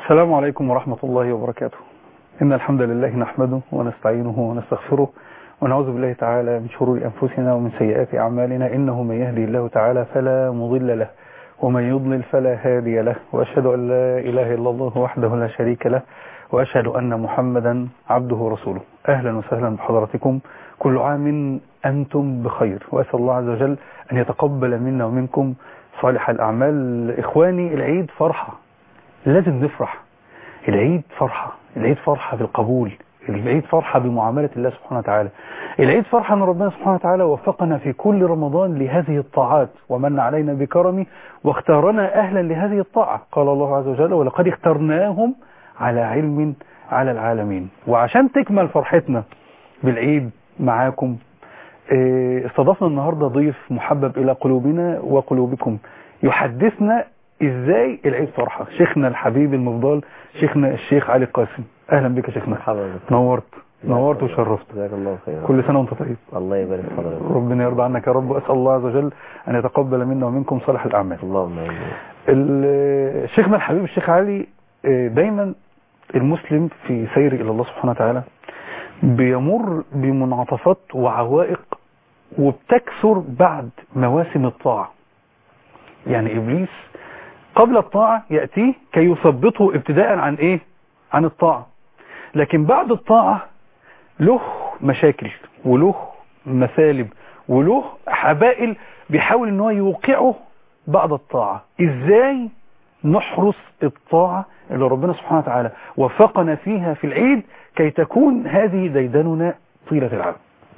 السلام عليكم ورحمة الله وبركاته إن الحمد لله نحمده ونستعينه ونستغفره ونعوذ بالله تعالى من شرور أنفسنا ومن سيئات أعمالنا إنه من يهدي الله تعالى فلا مضل له ومن يضلل فلا هادي له وأشهد أن لا إله إلا الله وحده لا شريك له وأشهد أن محمدا عبده ورسوله أهلا وسهلا بحضراتكم كل عام أنتم بخير وأسأل الله عز وجل أن يتقبل منا ومنكم صالح الأعمال إخواني العيد فرحة لازم نفرح العيد فرحة العيد فرحة بالقبول العيد فرحة بمعاملة الله سبحانه وتعالى العيد فرحة أن ربنا سبحانه وتعالى وفقنا في كل رمضان لهذه الطاعات ومن علينا بكرمه واختارنا أهلا لهذه الطاعة قال الله عز وجل ولقد اخترناهم على علم على العالمين وعشان تكمل فرحتنا بالعيد معاكم اه، استضفنا النهاردة ضيف محبب إلى قلوبنا وقلوبكم يحدثنا ازاي العيد فرحة شيخنا الحبيب المفضل شيخنا الشيخ علي قاسم اهلا بك يا شيخنا مرحبا بك نورت نورت وشرفت جزاك الله خيرا كل سنة وانت طيب الله يبارك في حضرتك ربنا يرضى عنك يا رب واسال الله عز وجل ان يتقبل منا ومنكم صالح الاعمال اللهم امين ال- شيخنا الحبيب الشيخ علي اه، دايما المسلم في سيره الى الله سبحانه وتعالى بيمر بمنعطفات وعوائق وبتكثر بعد مواسم الطاعة يعني إبليس قبل الطاعة يأتيه كي يثبطه ابتداء عن إيه عن الطاعة لكن بعد الطاعة له مشاكل وله مثالب وله حبائل بيحاول ان هو يوقعه بعد الطاعة ازاي نحرس الطاعة اللي ربنا سبحانه وتعالى وفقنا فيها في العيد كي تكون هذه ديدننا طيلة العام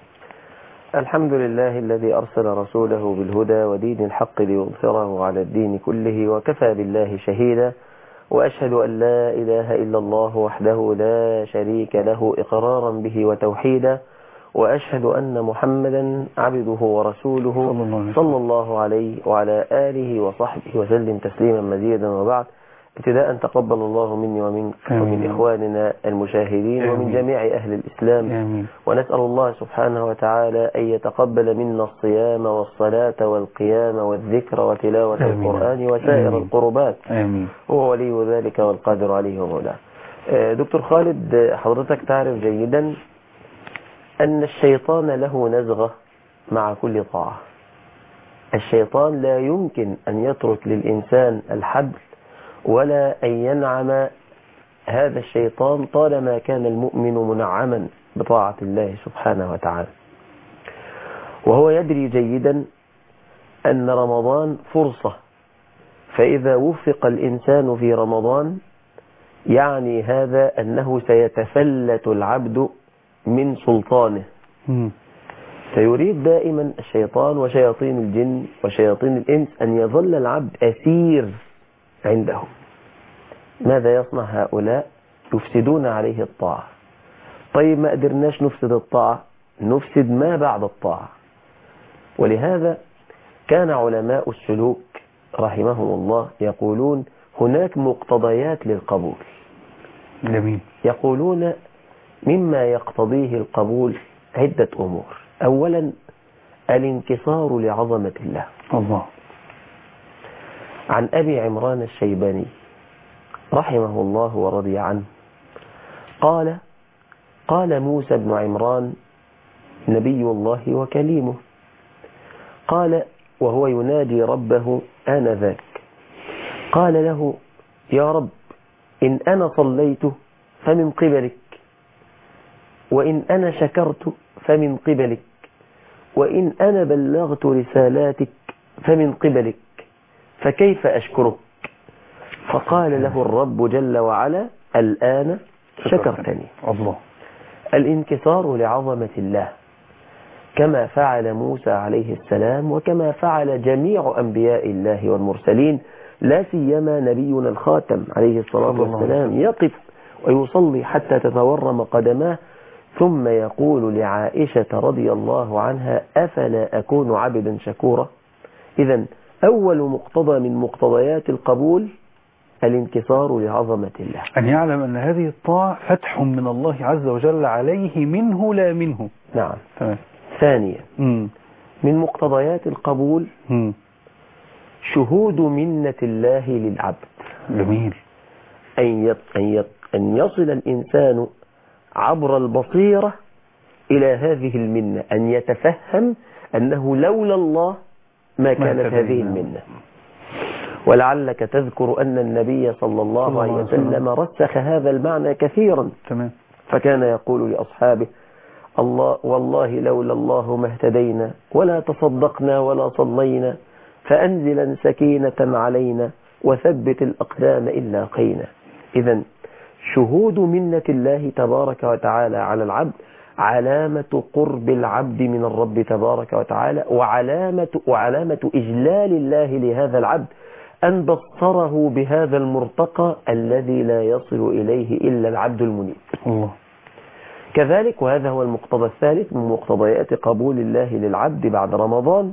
الحمد لله الذي أرسل رسوله بالهدى ودين الحق ليظهره على الدين كله وكفى بالله شهيدا وأشهد أن لا إله إلا الله وحده لا شريك له إقرارا به وتوحيدا وأشهد أن محمدا عبده ورسوله صلى الله عليه وسلم. صلى الله عليه وعلى آله وصحبه وسلم تسليما مزيدا وبعد ابتداء تقبل الله مني ومنك آمين. ومن إخواننا المشاهدين ومن آمين. جميع أهل الإسلام آمين ونسأل الله سبحانه وتعالى أن يتقبل منا الصيام والصلاة والقيام والذكر وتلاوة آمين. القرآن وسائر آمين. القربات آمين هو ولي ذلك والقادر عليه ومولاه آه، دكتور خالد آه، حضرتك تعرف جيدا أن الشيطان له نزغة مع كل طاعة الشيطان لا يمكن أن يترك للإنسان الحبل ولا أن ينعم هذا الشيطان طالما كان المؤمن منعما بطاعة الله سبحانه وتعالى وهو يدري جيدا أن رمضان فرصة فإذا وفق الإنسان في رمضان يعني هذا أنه سيتفلت العبد من سلطانه مم. فيريد دائما الشيطان وشياطين الجن وشياطين الإنس أن يظل العبد أسير عنده ماذا يصنع هؤلاء يفسدون عليه الطاعة طيب ما قدرناش نفسد الطاعة نفسد ما بعد الطاعة ولهذا كان علماء السلوك رحمهم الله يقولون هناك مقتضيات للقبول جميل يقولون مما يقتضيه القبول عدة أمور أولا الانكسار لعظمة الله الله عن أبي عمران الشيباني رحمه الله ورضي عنه قال قال موسى بن عمران نبي الله وكليمه قال وهو ينادي ربه آنذاك قال له يا رب إن أنا صليت فمن قبلك وإن أنا شكرت فمن قبلك وإن أنا بلغت رسالاتك فمن قبلك فكيف أشكرك فقال له الرب جل وعلا الآن شكرتني الله الانكسار لعظمة الله كما فعل موسى عليه السلام وكما فعل جميع أنبياء الله والمرسلين لا سيما نبينا الخاتم عليه الصلاة صلى الله عليه والسلام يقف ويصلي حتى تتورم قدماه ثم يقول لعائشة رضي الله عنها أفلا أكون عبدا شكورا إذا أول مقتضى من مقتضيات القبول الانكسار لعظمة الله أن يعلم أن هذه الطاعة فتح من الله عز وجل عليه منه لا منه نعم تمام ثانيا مم. من مقتضيات القبول مم. شهود منة الله للعبد جميل أن يط- أن يط- أن يصل الإنسان عبر البصيرة إلى هذه المنة أن يتفهم أنه لولا الله ما كانت تدري، هذه نعم. المنة ولعلك تذكر أن النبي صلى صلى الله الله عليه عليه وسلم. وسلم رسخ هذا المعنى كثيرا تمام فكان يقول لأصحابه الله والله لولا الله ما اهتدينا ولا تصدقنا ولا صلينا فأنزلا سكينة علينا وثبت الأقدام إن لاقينا إذا شهود منة الله تبارك وتعالى على العبد علامة قرب العبد من الرب تبارك وتعالى وعلامة, وعلامة إجلال الله لهذا العبد أن بصره بهذا المرتقى الذي لا يصل إليه إلا العبد المنيب الله كذلك وهذا هو المقتضى الثالث من مقتضيات قبول الله للعبد بعد رمضان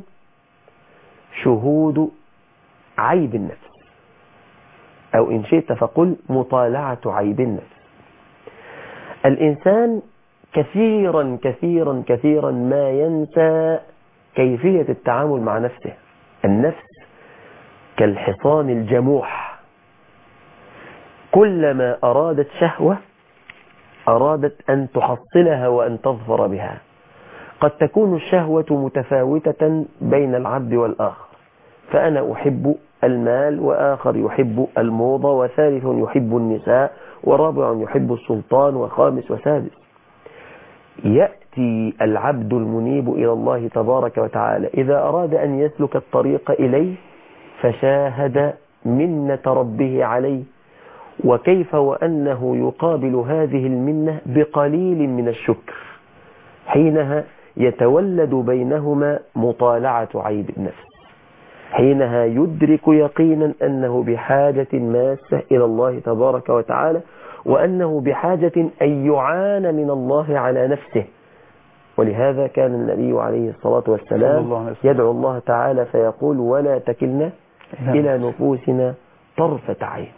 شهود عيب النفس أو إن شئت فقل مطالعة عيب النفس الإنسان كثيرا كثيرا كثيرا ما ينسى كيفية التعامل مع نفسه النفس كالحصان الجموح كلما أرادت شهوة أرادت أن تحصلها وأن تظفر بها قد تكون الشهوة متفاوتة بين العبد والآخر فأنا أحب المال وآخر يحب الموضة وثالث يحب النساء ورابع يحب السلطان وخامس وسادس يأتي العبد المنيب إلى الله تبارك وتعالى إذا أراد أن يسلك الطريق إليه فشاهد منة ربه عليه وكيف وأنه يقابل هذه المنة بقليل من الشكر حينها يتولد بينهما مطالعة عيب النفس حينها يدرك يقينا أنه بحاجة ماسة إلى الله تبارك وتعالى وأنه بحاجة أن يعان من الله على نفسه ولهذا كان النبي عليه الصلاة صلى والسلام الله عليه وسلم. يدعو الله تعالى فيقول ولا تكلنا إلى نفوسنا طرفة عين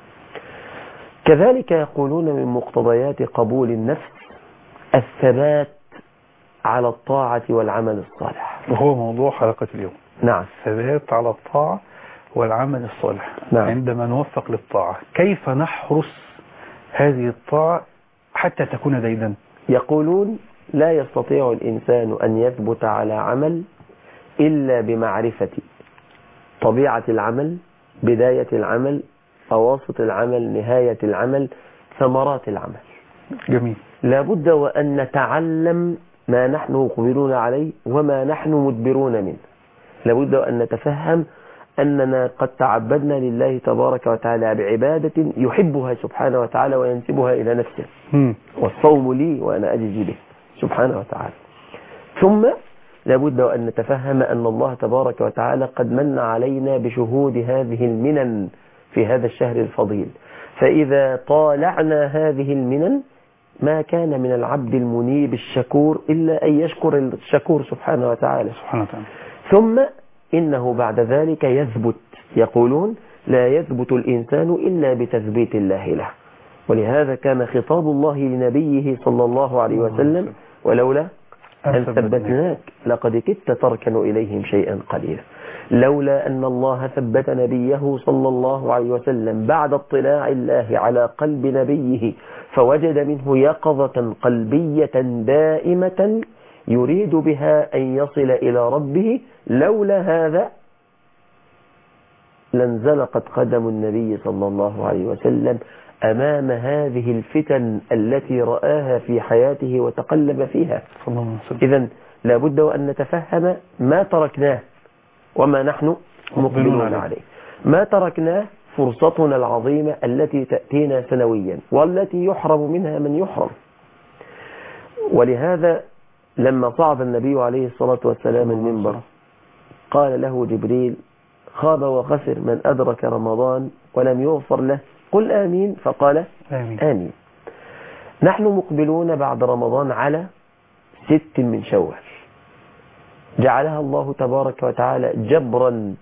كذلك يقولون من مقتضيات قبول النفس الثبات على الطاعة والعمل الصالح وهو موضوع حلقة اليوم نعم الثبات على الطاعة والعمل الصالح نعم. عندما نوفق للطاعة كيف نحرس هذه الطاعة حتى تكون ديدا يقولون لا يستطيع الإنسان أن يثبت على عمل إلا بمعرفة طبيعة العمل بداية العمل أواسط العمل نهاية العمل ثمرات العمل جميل لابد وأن نتعلم ما نحن مقبلون عليه وما نحن مدبرون منه لابد وأن نتفهم أننا قد تعبدنا لله تبارك وتعالى بعبادة يحبها سبحانه وتعالى وينسبها إلى نفسه مم. والصوم لي وأنا أجزي به سبحانه وتعالى ثم لابد وأن نتفهم أن الله تبارك وتعالى قد من علينا بشهود هذه المنن في هذا الشهر الفضيل فإذا طالعنا هذه المنن ما كان من العبد المنيب الشكور إلا أن يشكر الشكور سبحانه وتعالى سبحانه وتعالى ثم إنه بعد ذلك يثبت يقولون لا يثبت الإنسان إلا بتثبيت الله له ولهذا كان خطاب الله لنبيه صلى الله عليه وسلم ولولا أن ثبتناك لقد كدت تركن إليهم شيئا قليلا لولا أن الله ثبت نبيه صلى الله عليه وسلم بعد اطلاع الله على قلب نبيه فوجد منه يقظة قلبية دائمة يريد بها أن يصل إلى ربه لولا هذا لانزلقت قدم النبي صلى الله عليه وسلم أمام هذه الفتن التي رآها في حياته وتقلب فيها صلى الله عليه وسلم إذا لابد وأن نتفهم ما تركناه وما نحن مقبلون عليه. عليه ما تركناه فرصتنا العظيمة التي تأتينا سنويا والتي يحرم منها من يحرم ولهذا لما صعد النبي عليه الصلاة والسلام المنبر قال له جبريل خاب وخسر من أدرك رمضان ولم يغفر له قل آمين فقال آمين آمين نحن مقبلون بعد رمضان على ست من شوال جعلها الله تبارك وتعالى جبرا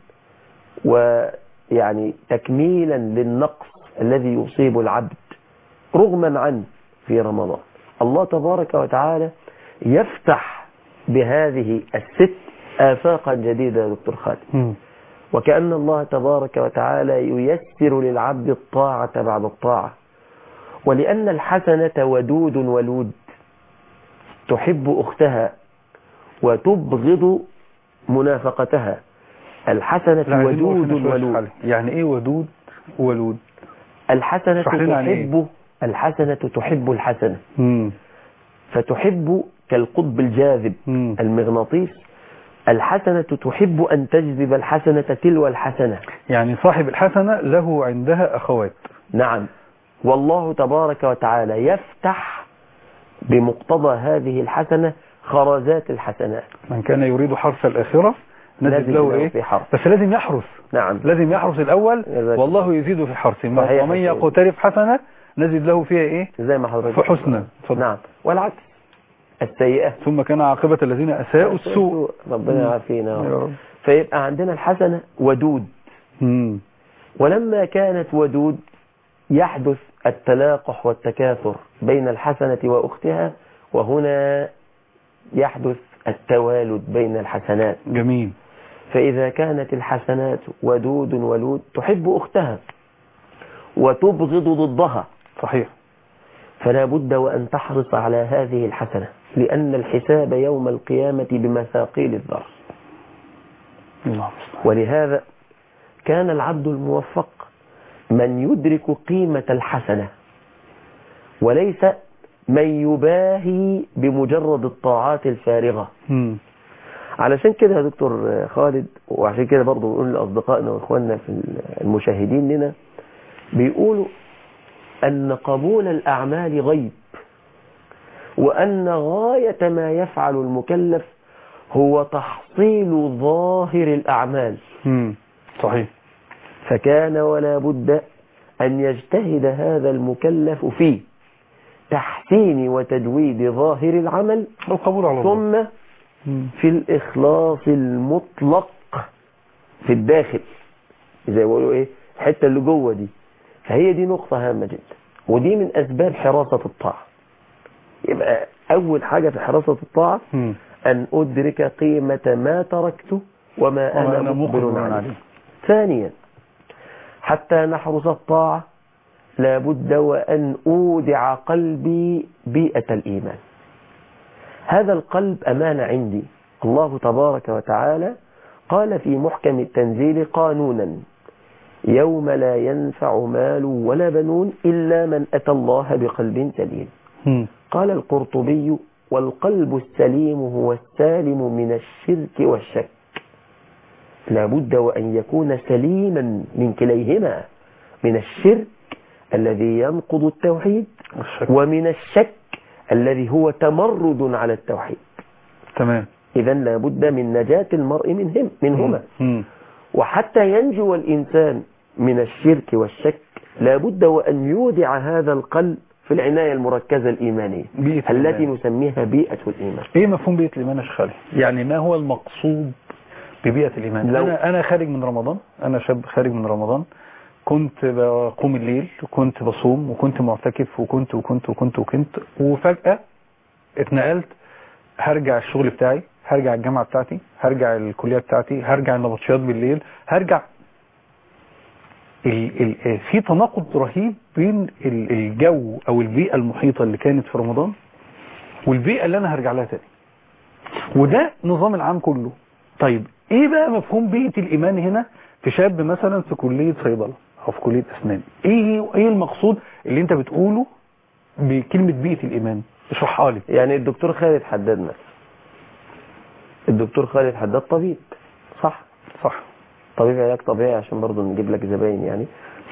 ويعني تكميلا للنقص الذي يصيب العبد رغما عنه في رمضان الله تبارك وتعالى يفتح بهذه الست آفاقا جديدة يا دكتور خالد مم. وكأن الله تبارك وتعالى ييسر للعبد الطاعة بعد الطاعة ولأن الحسنة ودود ولود تحب أختها وتبغض منافقتها الحسنة لا، عايزين نقف ودود هنا شوية في ولود حالة. يعني ايه ودود ولود الحسنة اشرح لنا يعني إيه؟ تحب الحسنة تحب الحسنة مم. فتحب كالقطب الجاذب مم. المغناطيس الحسنة تحب أن تجذب الحسنة تلو الحسنة يعني صاحب الحسنة له عندها أخوات نعم والله تبارك وتعالى يفتح بمقتضى هذه الحسنة خرزات الحسنات من كان يريد حرث الآخرة نزد نزد له له إيه في حرث. بس لازم يحرث نعم لازم يحرث الأول جزاك والله يزيد في حرثه صحيح ومن يا سيدي. يقترف حسنة نزد له فيها إيه زي ما حضرتك فحسنا اتفضل. نعم والعكس السيئة ثم كان عاقبة الذين أساءوا السوء ربنا مم. يعافينا يا رب. فيبقى عندنا الحسنة ودود مم. ولما كانت ودود يحدث التلاقح والتكاثر بين الحسنة وأختها وهنا يحدث التوالد بين الحسنات جميل فإذا كانت الحسنات ودود ولود تحب أختها وتبغض ضدها صحيح فلا بد وأن تحرص على هذه الحسنة لأن الحساب يوم القيامة بمثاقيل الذر اللهم المستعان. ولهذا كان العبد الموفق من يدرك قيمة الحسنة وليس من يباهي بمجرد الطاعات الفارغة مم. علشان كده يا دكتور خالد وعشان كده برضه بنقول لأصدقائنا وإخواننا في المشاهدين لنا بيقولوا أن قبول الأعمال غيب وأن غاية ما يفعل المكلف هو تحصيل ظاهر الأعمال مم. صحيح فكان ولا بد أن يجتهد هذا المكلف في تحسين وتجويد ظاهر العمل القبول على الله ثم مم. في الإخلاص المطلق في الداخل زي ما بيقولوا إيه الحتة اللي جوه دي فهي دي نقطة هامة جدا ودي من أسباب حراسة الطاعة يبقى أول حاجة في حراسة الطاعة مم. أن أدرك قيمة ما تركته وما وما أنا أنا مقبل مقبل عليه عليه ثانيا حتى نحرس الطاعة لابد وأن أودع قلبي بيئة الإيمان هذا القلب أمانة عندي الله تبارك وتعالى قال في محكم التنزيل قانونا يوم لا ينفع مال ولا بنون إلا من أتى الله بقلب سليم مم. قال القرطبي والقلب السليم هو السالم من الشرك والشك لابد وأن يكون سليما من كليهما من الشرك الذي ينقض التوحيد والشك. ومن الشك الذي هو تمرد على التوحيد تمام إذا لابد من نجاة المرء منهم منهما مم. وحتى ينجو الإنسان من الشرك والشك لابد وأن يودع هذا القلب في العناية المركزة الإيمانية بيئة التي الإيمان. نسميها بيئة الإيمان ايه مفهوم بيئة الإيمان يا شيخ خالد؟ يعني ما هو المقصود ببيئة الإيمان لو- أنا أنا خارج من رمضان أنا شاب خارج من رمضان كنت بقوم الليل وكنت بصوم وكنت معتكف وكنت وكنت وكنت وكنت وفجأة اتنقلت هرجع الشغل بتاعي هرجع الجامعة بتاعتي هرجع الكلية بتاعتي هرجع النبطشيات بالليل هرجع ال ال في تناقض رهيب بين ال- الجو او البيئة المحيطة اللي كانت في رمضان والبيئة اللي انا هرجع لها تاني وده نظام العام كله طيب ايه بقى مفهوم بيئة الايمان هنا في شاب مثلا في كلية صيدلة او في كلية اسنان ايه ايه المقصود اللي انت بتقوله بكلمة بيئة الايمان اشرحها لي يعني الدكتور خالد حداد مثلا الدكتور خالد حداد طبيب صح صح طبيب علاج طبيعي عشان برضه نجيب لك زباين يعني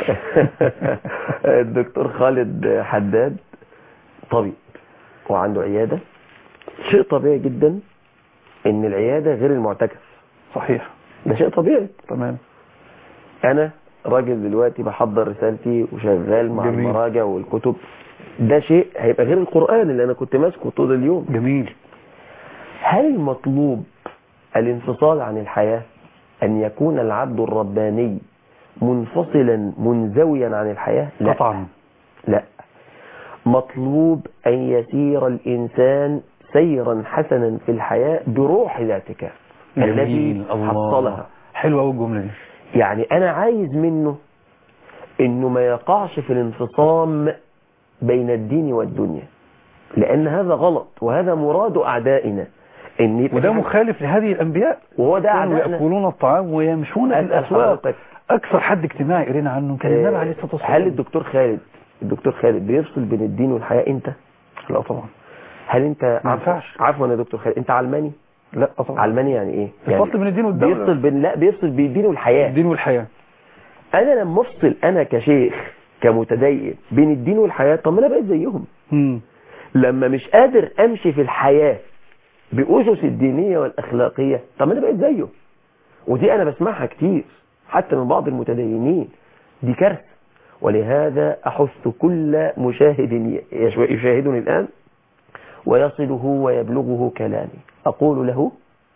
الدكتور خالد حداد طبيب وعنده عيادة شيء طبيعي جدا ان العيادة غير المعتكف صحيح ده شيء طبيعي تمام انا راجل دلوقتي بحضر رسالتي وشغال مع جميل. المراجع والكتب ده شيء هيبقى غير القرآن اللي انا كنت ماسكه طول اليوم جميل هل المطلوب الانفصال عن الحياة أن يكون العبد الرباني منفصلا منزويا عن الحياة لا قطعا لا مطلوب أن يسير الإنسان سيرا حسنا في الحياة بروح الاعتكاف التي جميل الله حصلها حلوة قوي الجملة دي يعني انا عايز منه انه ما يقعش في الانفصام بين الدين والدنيا لان هذا غلط وهذا مراد اعدائنا ان يبقى وده في حاجة- مخالف لهذه الانبياء وهو ده كانوا اعدائنا ياكلون الطعام ويمشون في أسأل الاسواق حضرتك اكثر حد اجتماعي قرينا عنه كان النبي آه، عليه الصلاه والسلام هل الدكتور خالد الدكتور خالد بيفصل بين الدين والحياة انت لا طبعا هل انت ما عفوا- ينفعش. عفوا يا دكتور خالد انت علماني لا طبعا علماني يعني ايه الفصل بين الدين والدولة. بيفصل بين لا بيفصل بين الدين والحياة الدين والحياه انا لما افصل انا كشيخ كمتدين بين الدين والحياة طب ما انا بقيت زيهم مم. لما مش قادر امشي في الحياة بأسس الدينية والأخلاقية طب ما انا بقيت زيه ودي انا بسمعها كتير حتى من بعض المتدينين دي كارثة ولهذا احث كل مشاهد يش- يشاهدني الآن ويصله ويبلغه كلامي أقول له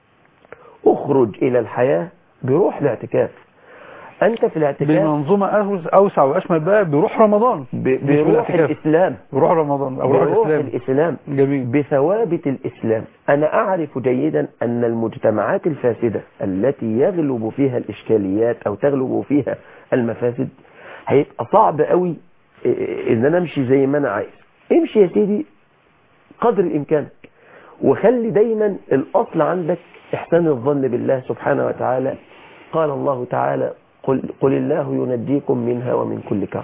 اخرج إلى الحياة بروح الاعتكاف أنت في الاعتكاف بمنظومه أوس- اوسع واشمل بقى بروح رمضان ب- مش بروح بالاعتكاف. الإسلام بروح رمضان او روح بروح الاسلام الإسلام جميل بثوابت الإسلام أنا أعرف جيدا أن المجتمعات الفاسدة التي يغلب فيها الإشكاليات أو تغلب فيها المفاسد هيبقى صعب قوي إيه، إن أنا أمشي زي ما أنا عايز امشي يا سيدي قدر الإمكان وخلي دايما الأصل عندك إحسان الظن بالله سبحانه وتعالى قال الله تعالى قل, قل الله ينجيكم منها ومن كل كرب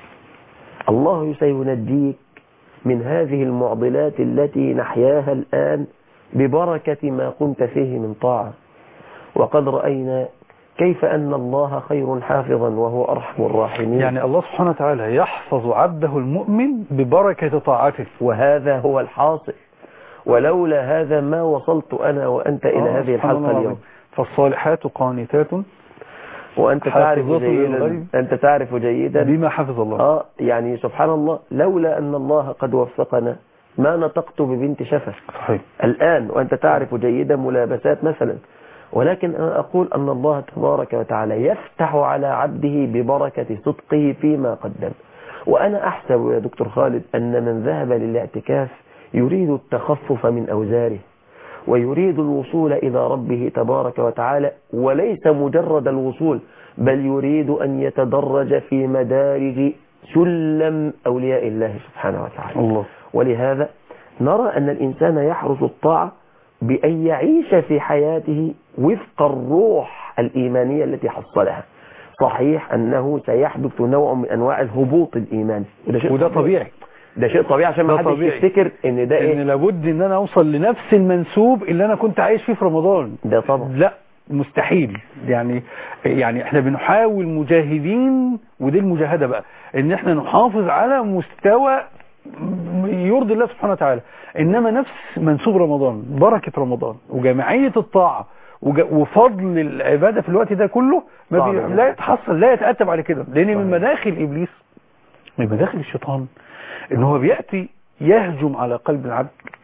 الله سينجيك من هذه المعضلات التي نحياها الآن ببركة ما كنت فيه من طاعة وقد رأينا كيف أن الله خير حافظا وهو أرحم الراحمين يعني الله سبحانه وتعالى يحفظ عبده المؤمن ببركه طاعته وهذا هو الحاصل ولولا هذا ما وصلت أنا وأنت إلى آه، هذه سبحان الله الحلقة العظيم. اليوم فالصالحات قانتات وأنت تعرف حافظات جيدا للغيب. أنت تعرف جيدا بما حفظ الله آه يعني سبحان الله لولا أن الله قد وفقنا ما نطقت ببنت شفا صحيح الآن وأنت تعرف جيدا ملابسات مثلا ولكن أنا أقول أن الله تبارك وتعالى يفتح على عبده ببركة صدقه فيما قدم وأنا أحسب يا دكتور خالد أن من ذهب للاعتكاف يريد التخفف من أوزاره ويريد الوصول إلى ربه تبارك وتعالى وليس مجرد الوصول بل يريد أن يتدرج في مدارج سلم أولياء الله سبحانه وتعالى الله ولهذا نرى أن الإنسان يحرص الطاعة بأن يعيش في حياته وفق الروح الإيمانية التي حصلها صحيح أنه سيحدث نوع من أنواع الهبوط الإيماني وده شيء وده طبيعي ده شيء طبيعي عشان ما ده حدش طبيعي. يفتكر ان ده ان ايه لابد ان انا اوصل لنفس المنسوب اللي انا كنت عايش فيه في رمضان ده طبعا لا مستحيل يعني يعني احنا بنحاول مجاهدين ودي المجاهده بقى ان احنا نحافظ على مستوى يرضي الله سبحانه وتعالى انما نفس منسوب رمضان بركه رمضان وجماعيه الطاعه وج- وفضل العباده في الوقت ده كله ما صعب بي... جدا. لا يتحصل لا يتاتب على كده لان من صحيح. مداخل ابليس من مداخل الشيطان ان هو بياتي يهجم على قلب العبد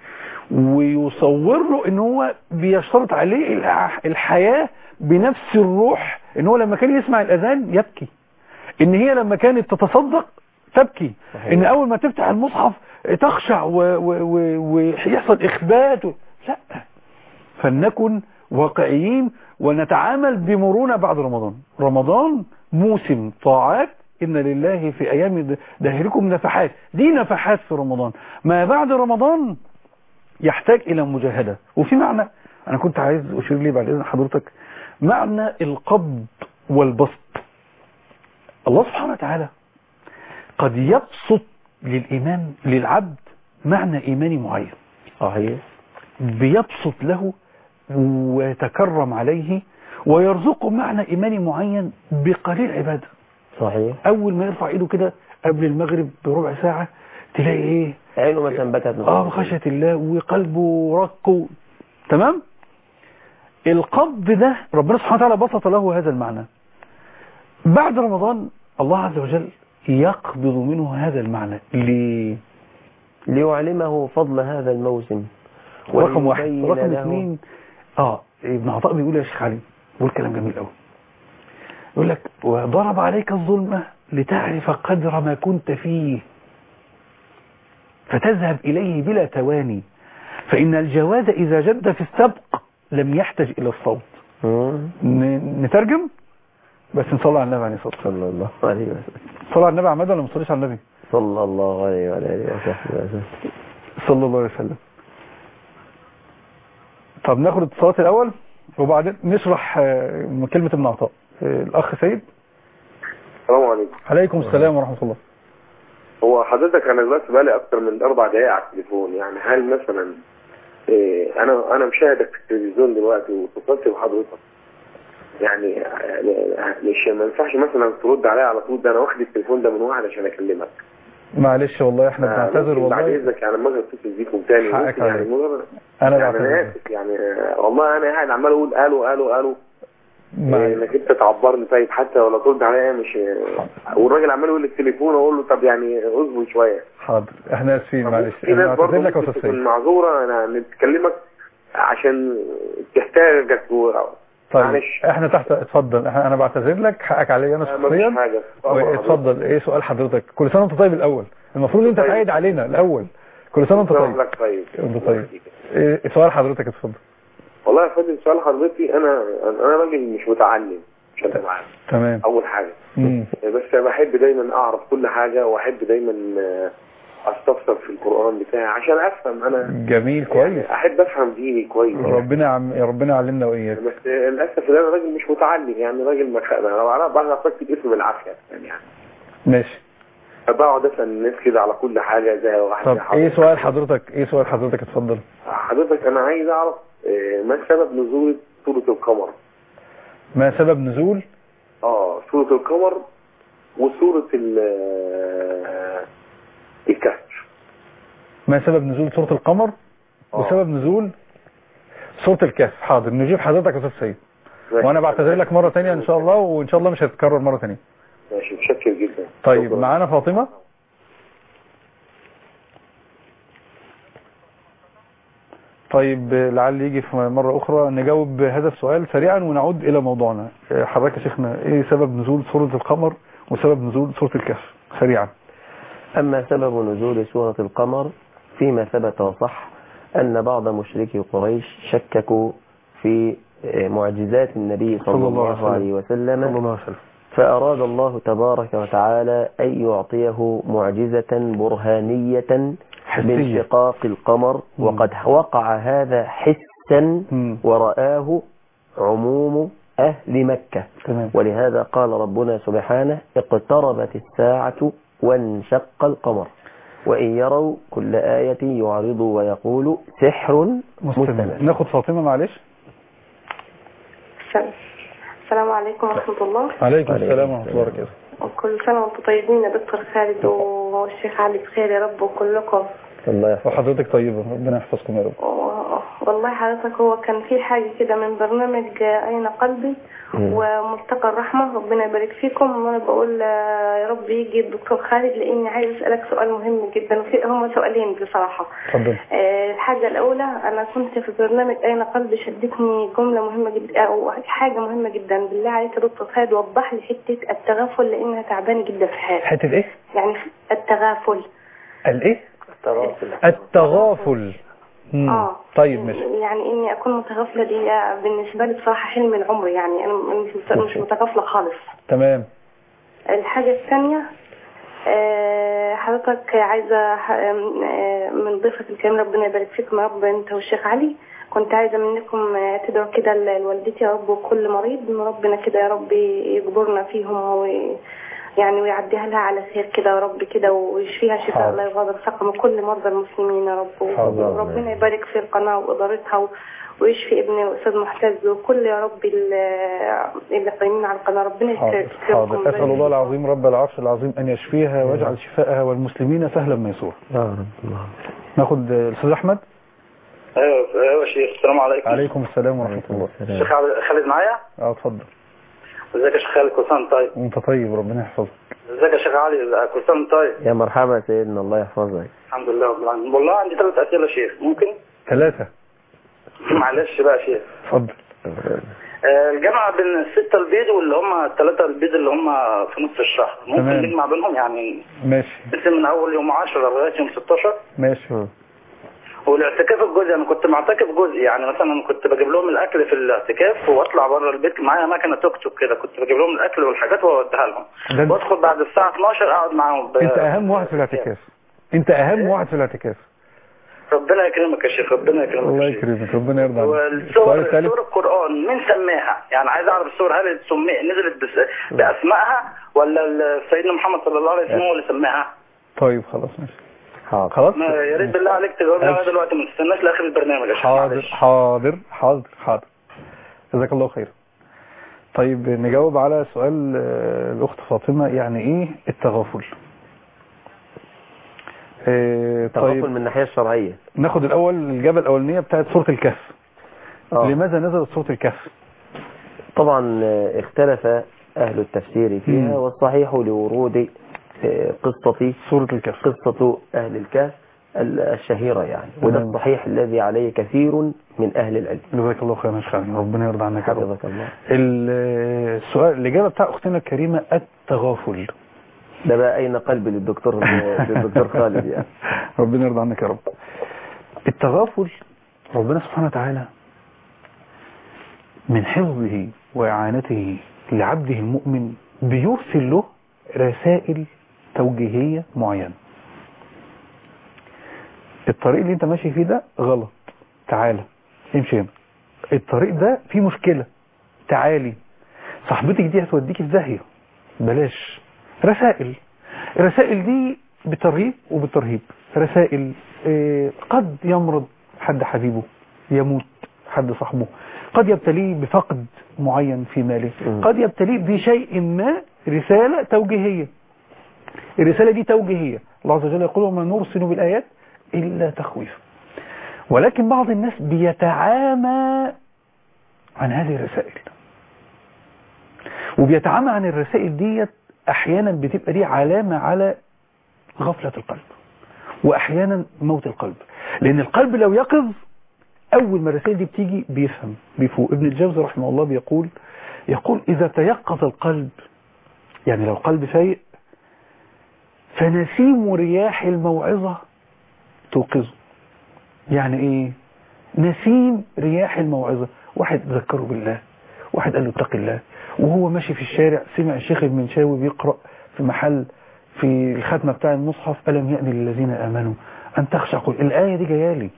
ويصور له ان هو بيشترط عليه الع- الحياة بنفس الروح ان هو لما كان يسمع الاذان يبكي ان هي لما كانت تتصدق تبكي صحيح. ان اول ما تفتح المصحف تخشع و- و- و- ويحصل اخبات و... لا فلنكن واقعيين ونتعامل بمرونة بعد رمضان رمضان موسم طاعات إن لله في أيام دهركم نفحات دي نفحات في رمضان ما بعد رمضان يحتاج إلى مجاهدة وفي معنى أنا كنت عايز أشير لي بعد إذن حضرتك معنى القبض والبسط الله سبحانه وتعالى قد يبسط للإيمان للعبد معنى إيماني معين صحيح بيبسط له ويتكرم عليه ويرزقه معنى إيماني معين بقليل عبادة صحيح أول ما يرفع إيده كده قبل المغرب بربع ساعة تلاقي إيه عينه مثلا بكت من آه خشية الله وقلبه رق تمام القبض ده ربنا سبحانه وتعالى بسط له هذا المعنى بعد رمضان الله عز وجل يقبض منه هذا المعنى ليه ليعلمه فضل هذا الموسم رقم واحد وليبين رقم له- اثنين اه ابن عطاء بيقول يا شيخ علي بيقول كلام جميل قوي يقول لك وضرب عليك الظلمة لتعرف قدر ما كنت فيه فتذهب إليه بلا تواني فإن الجواد إذا جد في السبق لم يحتج إلى الصوت مم. ن- نترجم بس نصلي على النبي عليه الصلاه والسلام صلى الله عليه وسلم صلى على النبي عماد ولا ما تصليش على النبي صلى الله عليه وعلى اله وصحبه وسلم صلى الله عليه وسلم طب ناخد الاتصالات الاول وبعدين نشرح آه، كلمه ابن عطاء آه، الاخ سيد السلام عليكم عليكم السلام ورحمه الله هو حضرتك انا دلوقتي بقالي اكتر من اربع دقائق على التليفون يعني هل مثلا إيه انا انا مشاهدك في التلفزيون دلوقتي واتصلت بحضرتك يعني يعني مش ما ينفعش مثلا ترد عليا على طول ده انا واخد التليفون ده من واحد عشان اكلمك معلش والله احنا آه، بنعتذر ممكن بعد والله اذنك يعني لما اجي اتصل بيكم تاني حقك ممكن يعني عليك. مجرد انا يعني انا بعتذر اسف يعني آه، والله انا قاعد عمال اقول الو الو الو إيه، مع- انك انت تعبرني طيب حتى ولا ترد عليا مش والراجل عمال يقول لي التليفون اقول له طب يعني اصبر شويه حاضر احنا اسفين طب معلش في انا ناس برضه بعتذر لك يا ممكن استاذ تكون سيد معذوره انا نتكلمك عشان تحتاجك و... طيب معلش. احنا تحت اتفضل احنا انا بعتذر لك حقك عليا انا آه، مفيش شخصيا حاجه اتفضل ايه سؤال حضرتك كل سنه وانت طيب الاول المفروض انت طيب. تعيد علينا الاول كل سنه وانت طيب لك طيب انت طيب ايه سؤال حضرتك اتفضل والله يا فندم سؤال حضرتك انا انا راجل مش متعلم عشان تبقى عارف تمام اول حاجه امم بس بحب دايما اعرف كل حاجه واحب دايما آه، استفسر في القران بتاعي عشان افهم انا جميل كويس يعني احب افهم ديني كويس ربنا يعم... ربنا يعلمنا واياك بس للاسف ان انا راجل مش متعلم يعني راجل ما انا لو اعرف بعرف اكتب اسم بالعافيه يعني يعني ماشي فبقعد اسال الناس كده على كل حاجه زي واحد طب زي حضرتك. ايه سؤال حضرتك ايه سؤال حضرتك اتفضل حضرتك انا عايز اعرف آه، ما سبب نزول سوره القمر ما سبب نزول اه سوره القمر وسوره ال- آه، الكهف ما سبب نزول سورة القمر آه. وسبب نزول سورة الكهف حاضر نجيب حضرتك يا استاذ سيد ماشي. وانا بعتذر لك مرة تانية ان شاء الله وان شاء الله مش هتتكرر مرة تانية ماشي متشكر جدا طيب شكراً. معانا فاطمة طيب لعل يجي في مرة أخرى نجاوب هذا السؤال سريعا ونعود إلى موضوعنا حضرتك يا شيخنا إيه سبب نزول سورة القمر وسبب نزول سورة الكهف سريعا أما سبب نزول سورة القمر فيما ثبت وصح أن بعض مشركي قريش شككوا في معجزات النبي صلى الله عليه وسلم صلى الله عليه وسلم فأراد الله تبارك وتعالى أن يعطيه معجزة برهانية حسية. بانشقاق القمر مم. وقد وقع هذا حسا مم. ورآه عموم أهل مكة تمام ولهذا قال ربنا سبحانه اقتربت الساعة وانشق القمر وإن يروا كل آية يعرضوا ويقولوا سحر مستمر مستمر ناخد فاطمة معلش السلام عليكم ورحمة الله عليكم عليكم السلام ورحمة الله السلام. وبركاته كل سنة وانتم طيبين يا دكتور خالد والشيخ علي بخير يا رب وكلكم الله يحفظك وحضرتك طيبة ربنا يحفظكم يا رب و- والله حضرتك هو كان في حاجة كده من برنامج أين قلبي مم. وملتقى الرحمة ربنا يبارك فيكم وأنا بقول آه، يا رب يجي الدكتور خالد لأني عايز أسألك سؤال مهم جدا وفي هم سؤالين بصراحة اتفضل آه، الحاجة الأولى أنا كنت في برنامج أين قلبي شدتني جملة مهمة جدا أو حاجة مهمة جدا بالله عليك يا دكتور خالد وضح لي حتة التغافل لأنها تعبانة جدا في حياتي حتة ايه يعني التغافل الايه التغافل التغافل مم. اه طيب ماشي يعني اني اكون متغافله دي بالنسبه لي بصراحه حلم العمر يعني انا مش مش متغافله خالص تمام الحاجه الثانيه آه، حضرتك عايزه ح- آم، آه، من ضيفك الكريم ربنا يبارك فيكم يا رب انت والشيخ علي كنت عايزه منكم آه، تدعوا كده ل- لوالدتي يا رب وكل مريض ان ربنا كده يا رب يجبرنا فيهم و يعني ويعديها لها على خير كده يا رب كده ويشفيها شفاء حاضر. الله يغادر سقم كل مرضى المسلمين يا رب حاضر. وربنا يبارك في القناه وادارتها و- ويشفي ابني الاستاذ محتز وكل يا رب ال- اللي قايمين على القناه ربنا حاضر يكرمكم حاضر أسأل الله العظيم رب العرش العظيم أن يشفيها ويجعل شفاءها والمسلمين سهلا ميسورا يا رب الله ناخد الأستاذ أحمد ايوه ايوه يا شيخ السلام عليكم عليكم السلام ورحمة الله الشيخ عبد- خالد معايا اه اتفضل ازيك يا شيخ خالد كل سنه وأنت طيب وانت طيب ربنا يحفظك ازيك يا شيخ علي كل سنه وأنت طيب يا مرحبا سيدنا الله يحفظك الحمد لله رب العالمين والله عندي ثلاث اسئله يا شيخ ممكن ثلاثة معلش بقى يا شيخ اتفضل آه، الجامعه بين السته البيض واللي هم الثلاثه البيض اللي هم في نص الشهر ممكن تمام. نجمع بينهم يعني ماشي مثل من اول يوم 10 لغايه يوم 16 ماشي والاعتكاف الجزئي انا كنت معتكف جزئي يعني مثلا كنت بجيب لهم الاكل في الاعتكاف واطلع بره البيت معايا مكنه توك توك كده كنت بجيب لهم الاكل والحاجات واوديها لهم ده- وادخل بعد الساعه 12 اقعد معاهم ب- انت اهم واحد في الاعتكاف انت اهم واحد في الاعتكاف ربنا يكرمك يا شيخ ربنا يكرمك الله يا شيخ. يكرمك ربنا يرضى عنك السؤال والسور الثالث سور القرآن مين سماها؟ يعني عايز اعرف السور هل سمي نزلت بس- باسمائها ولا ال- سيدنا محمد صلى الله عليه وسلم هو اللي سماها؟ طيب خلاص ماشي حاضر خلاص ما يا ريت بالله عليك تجاوبني أبشر. انا دلوقتي ما تستناش لاخر البرنامج يا شيخ حاضر معلش. حاضر حاضر حاضر جزاك الله خير طيب نجاوب على سؤال آه، الأخت فاطمة يعني إيه التغافل آه، تغافل طيب من الناحية الشرعية ناخد الأول الإجابة الأولانية بتاعت سورة الكهف آه. لماذا نزلت سورة الكهف طبعا آه، اختلف أهل التفسير فيها مم. والصحيح لورود آه، قصة سورة الكهف قصة أهل الكهف ال- الشهيرة يعني وده تمام. الصحيح الذي عليه كثير من أهل العلم جزاك الله خيرا يا شيخ علي. ربنا يرضى عنك يا رب حفظك الله ال- السؤال الإجابة بتاع أختنا الكريمة التغافل ده بقى أين قلبي للدكتور للدكتور خالد يعني ربنا يرضى عنك يا رب التغافل ربنا سبحانه وتعالى من حفظه وإعانته لعبده المؤمن بيرسل له رسائل توجيهية معينة الطريق اللي انت ماشي فيه ده غلط تعالى امشي هنا الطريق ده فيه مشكلة تعالي صاحبتك دي هتوديك في داهية بلاش رسائل الرسائل دي بترهيب وبترهيب رسائل آه، قد يمرض حد حبيبه يموت حد صاحبه قد يبتليه بفقد معين في ماله مم. قد يبتليه بشيء ما رسالة توجيهية الرسالة دي توجيهية الله عز وجل يقول وما نرسل بالآيات إلا تخويفا ولكن بعض الناس بيتعامى عن هذه الرسائل وبيتعامى عن الرسائل ديت احيانا بتبقى دي علامة على غفلة القلب واحيانا موت القلب لان القلب لو يقظ اول ما الرسائل دي بتيجي بيفهم بيفوق ابن الجوزي رحمه الله بيقول يقول اذا تيقظ القلب يعني لو قلب فايق فنسيم رياح الموعظة توقظه يعني ايه نسيم رياح الموعظة واحد ذكره بالله واحد قال له اتق الله وهو ماشي في الشارع سمع الشيخ المنشاوي بيقرأ في محل في الختمة بتاع المصحف ألم يأني للذين آمنوا أن تخشع قل الآية دي جايه لي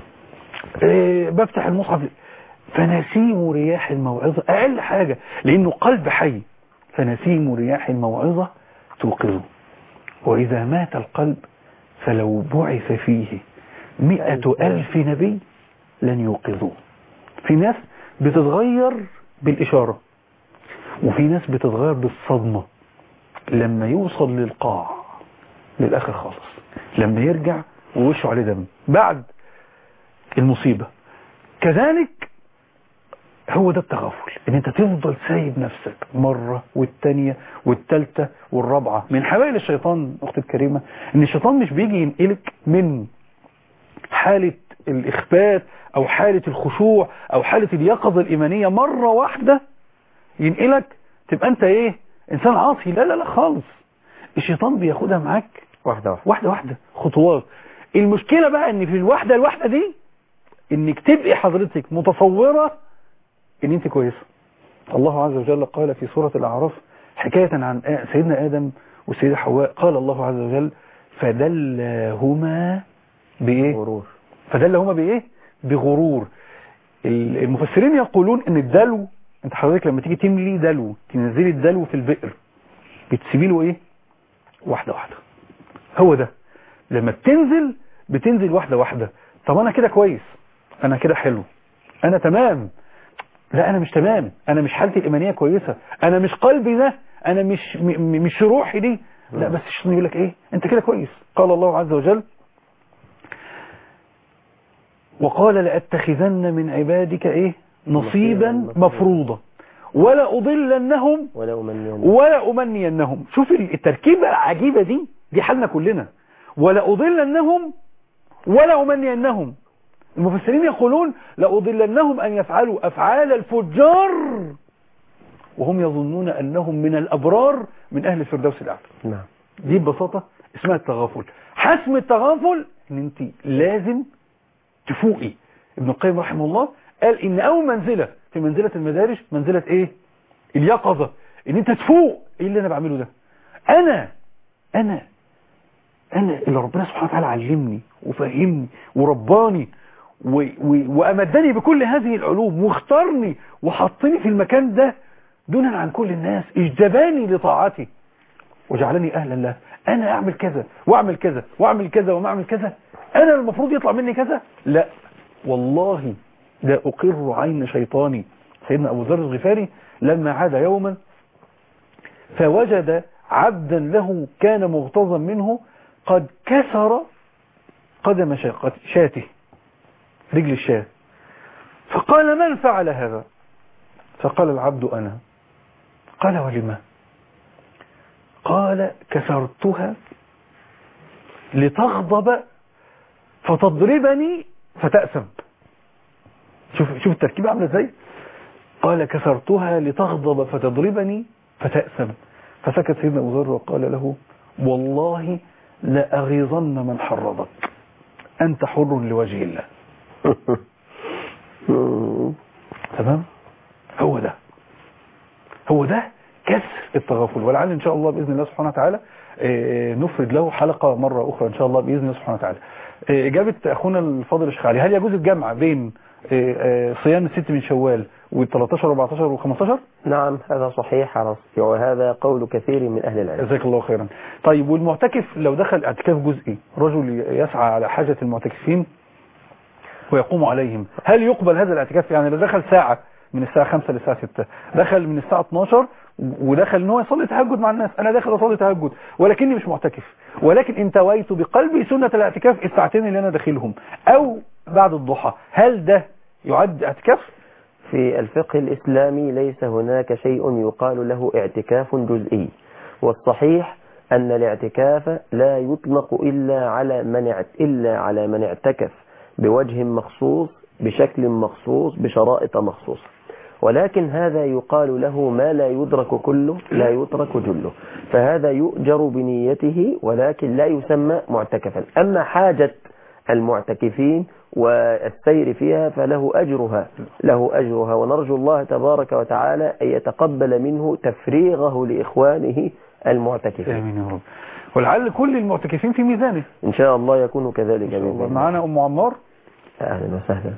إيه بفتح المصحف فنسيم رياح الموعظة أقل حاجة لأنه قلب حي فنسيم رياح الموعظة توقظه وإذا مات القلب فلو بعث فيه مئة ألف نبي لن يوقظوه في ناس بتتغير بالإشارة وفي ناس بتتغير بالصدمة لما يوصل للقاع للآخر خالص لما يرجع ووشه عليه دم بعد المصيبة كذلك هو ده التغافل ان انت تفضل سايب نفسك مرة والتانية والتالتة والرابعة من حوائل الشيطان اختي الكريمة ان الشيطان مش بيجي ينقلك من حالة الاخبات او حالة الخشوع او حالة اليقظة الايمانية مرة واحدة ينقلك تبقى انت ايه انسان عاصي لا لا لا خالص الشيطان بياخدها معاك واحدة واحدة واحدة واحدة خطوات المشكلة بقى ان في الواحدة الواحدة دي انك تبقي حضرتك متصورة ان انت كويسة الله عز وجل قال في سورة الاعراف حكاية عن آ- سيدنا ادم والسيدة حواء قال الله عز وجل فدلهما بايه غرور فدلهما بايه بغرور ال- المفسرين يقولون ان الدلو انت حضرتك لما تيجي تملي دلو تنزلي الدلو في البئر بتسيبي له ايه واحدة واحدة هو ده لما بتنزل بتنزل واحدة واحدة طب انا كده كويس انا كده حلو انا تمام لا انا مش تمام انا مش حالتي الايمانيه كويسه انا مش قلبي ده انا مش م- م- مش روحي دي لا بس الشيطان يقول لك ايه انت كده كويس قال الله عز وجل وقال لأتخذن من عبادك ايه نصيبا نصيباً مفروضا ولا أضلنهم ولا أمني ولا أمنينهم شوف التركيبة العجيبة دي دي حالنا كلنا ولا أضلنهم ولا أمنينهم المفسرين يقولون لأضلنهم أن يفعلوا أفعال الفجار وهم يظنون أنهم من الأبرار من أهل الفردوس الأعلى نعم دي ببساطة اسمها التغافل حسم التغافل ان انت لازم تفوقي ابن القيم رحمه الله قال ان اول منزلة في منزلة المدارج منزلة ايه اليقظة ان انت تفوق ايه اللي انا بعمله ده انا انا انا اللي ربنا سبحانه وتعالى علمني وفهمني ورباني و و وامدني بكل هذه العلوم واختارني وحطني في المكان ده دونا عن كل الناس اجتباني لطاعتي وجعلني اهلا له انا اعمل كذا واعمل كذا واعمل كذا وما اعمل كذا انا المفروض يطلع مني كذا لا والله لا اقر عين شيطاني سيدنا ابو ذر الغفاري لما عاد يوما فوجد عبدا له كان مغتظا منه قد كسر قدم شا- شاته رجل الشاة فقال من فعل هذا فقال العبد أنا قال ولما قال كسرتها لتغضب فتضربني فتأسم شوف شوف التركيب عامله ازاي قال كسرتها لتغضب فتضربني فتأسم فسكت سيدنا أبو ذر وقال له والله لأغيظن من حرضك أنت حر لوجه الله تمام هو ده هو ده كسر التغافل ولعل ان شاء الله باذن الله سبحانه وتعالى آه، نفرد له حلقه مره اخرى ان شاء الله باذن الله سبحانه وتعالى آه، اجابه اخونا الفاضل الشيخ علي هل يجوز الجمع بين آه، آه، صيام الست من شوال و13 و14 و15 نعم هذا صحيح على الصحيح وهذا قول كثير من أهل العلم جزاك الله خيرا طيب والمعتكف لو دخل اعتكاف جزئي رجل يسعى على حاجة المعتكفين ويقوم عليهم هل يقبل هذا الاعتكاف يعني لو دخل ساعة من الساعة 5 للساعة 6 دخل من الساعة 12 ودخل ان هو يصلي تهجد مع الناس انا داخل اصلي تهجد ولكني مش معتكف ولكن انتويت بقلبي سنة الاعتكاف الساعتين اللي انا داخلهم او بعد الضحى هل ده يعد اعتكاف في الفقه الإسلامي ليس هناك شيء يقال له اعتكاف جزئي والصحيح أن الاعتكاف لا يطلق إلا على من اعت- إلا على من اعتكف بوجه مخصوص بشكل مخصوص بشرائط مخصوصة ولكن هذا يقال له ما لا يدرك كله لا يترك جله فهذا يؤجر بنيته ولكن لا يسمى معتكفا أما حاجة المعتكفين والسير فيها فله أجرها له أجرها ونرجو الله تبارك وتعالى أن يتقبل منه تفريغه لإخوانه المعتكفين امين يا رب ولعل كل المعتكفين في ميزانه إن شاء الله يكون كذلك إن شاء الله. بإذن الله. معانا ام عمار أهلا وسهلا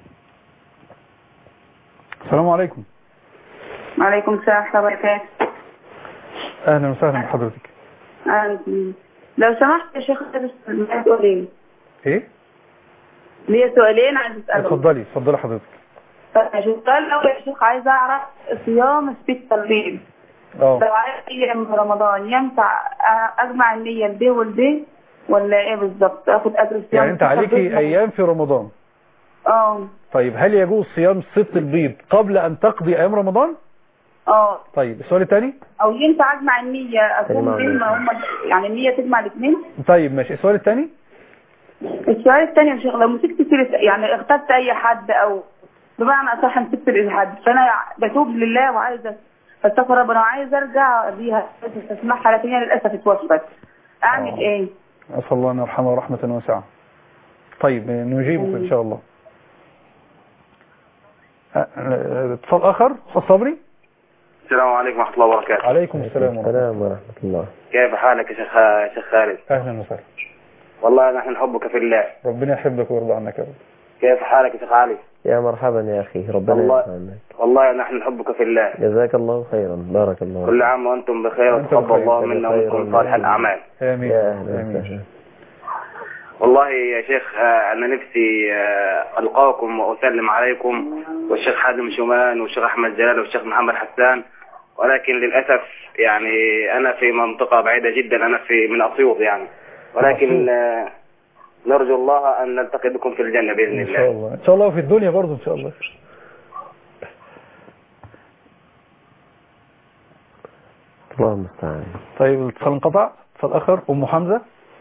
السلام عليكم وعليكم السلام ورحمة الله وبركاته اهلا وسهلا بحضرتك أهلا. لو سمحت يا شيخ عايز أسأل سؤالين ايه ليا سؤالين عايز أسألهم اتفضلي اتفضلي حضرتك السؤال الأول يا شيخ عايز أعرف صيام الست البيض اه لو عايز أيام رمضان ينفع أجمع النية البي والبي ولا إيه بالظبط آخد أجر صيام يعني انت الست عليكي البيض؟ ايام في رمضان اه طيب هل يجوز صيام ست البيض قبل ان تقضي ايام رمضان اه طيب السؤال الثاني أو ينفع أجمع النية تجمع أكون بين ما هم يعني النية تجمع الاثنين طيب ماشي السؤال الثاني السؤال الثاني يا شيخ لو مسكت سيرة يعني اغتبت اي حد او بمعنى اصح مسكت سيرة حد فانا بتوب لله وعايزه استغفر ربنا وعايز ارجع بيها بس اسمعها لكن هي للاسف اتوفت اعمل آه. ايه؟ اسال الله ان يرحمه رحمه واسعه طيب نجيبك ان شاء الله أه، أه، اتصال اخر استاذ صبري السلام عليكم ورحمة الله وبركاته عليكم السلام ورحمه الله السلام ورحمة الله كيف حالك يا شيخ يا شيخ خالد اهلا وسهلا والله نحن نحبك في الله ربنا يحبك ويرضى عنك يا رب كيف حالك يا شيخ علي يا مرحبا يا أخي ربنا والله. يرضى عنك والله نحن نحبك في الله جزاك الله خيرا بارك الله كل عام وأنتم بخير وأنتم وتقبل بخير. الله منا ومنكم صالح الأعمال امين يا أهلا امين وسهلا والله يا شيخ آه، أنا نفسي آه، ألقاكم وأسلم عليكم والشيخ حازم شومان والشيخ أحمد جلال والشيخ محمد حسان ولكن للأسف يعني أنا في منطقة بعيدة جدا أنا في من أسيوط يعني ولكن آه، نرجو الله أن نلتقي بكم في الجنة بإذن ان شاء الله الله ان شاء الله وفي الدنيا برضه ان شاء الله الله المستعان طيب الاتصال انقطع اتصال اخر ام حمزه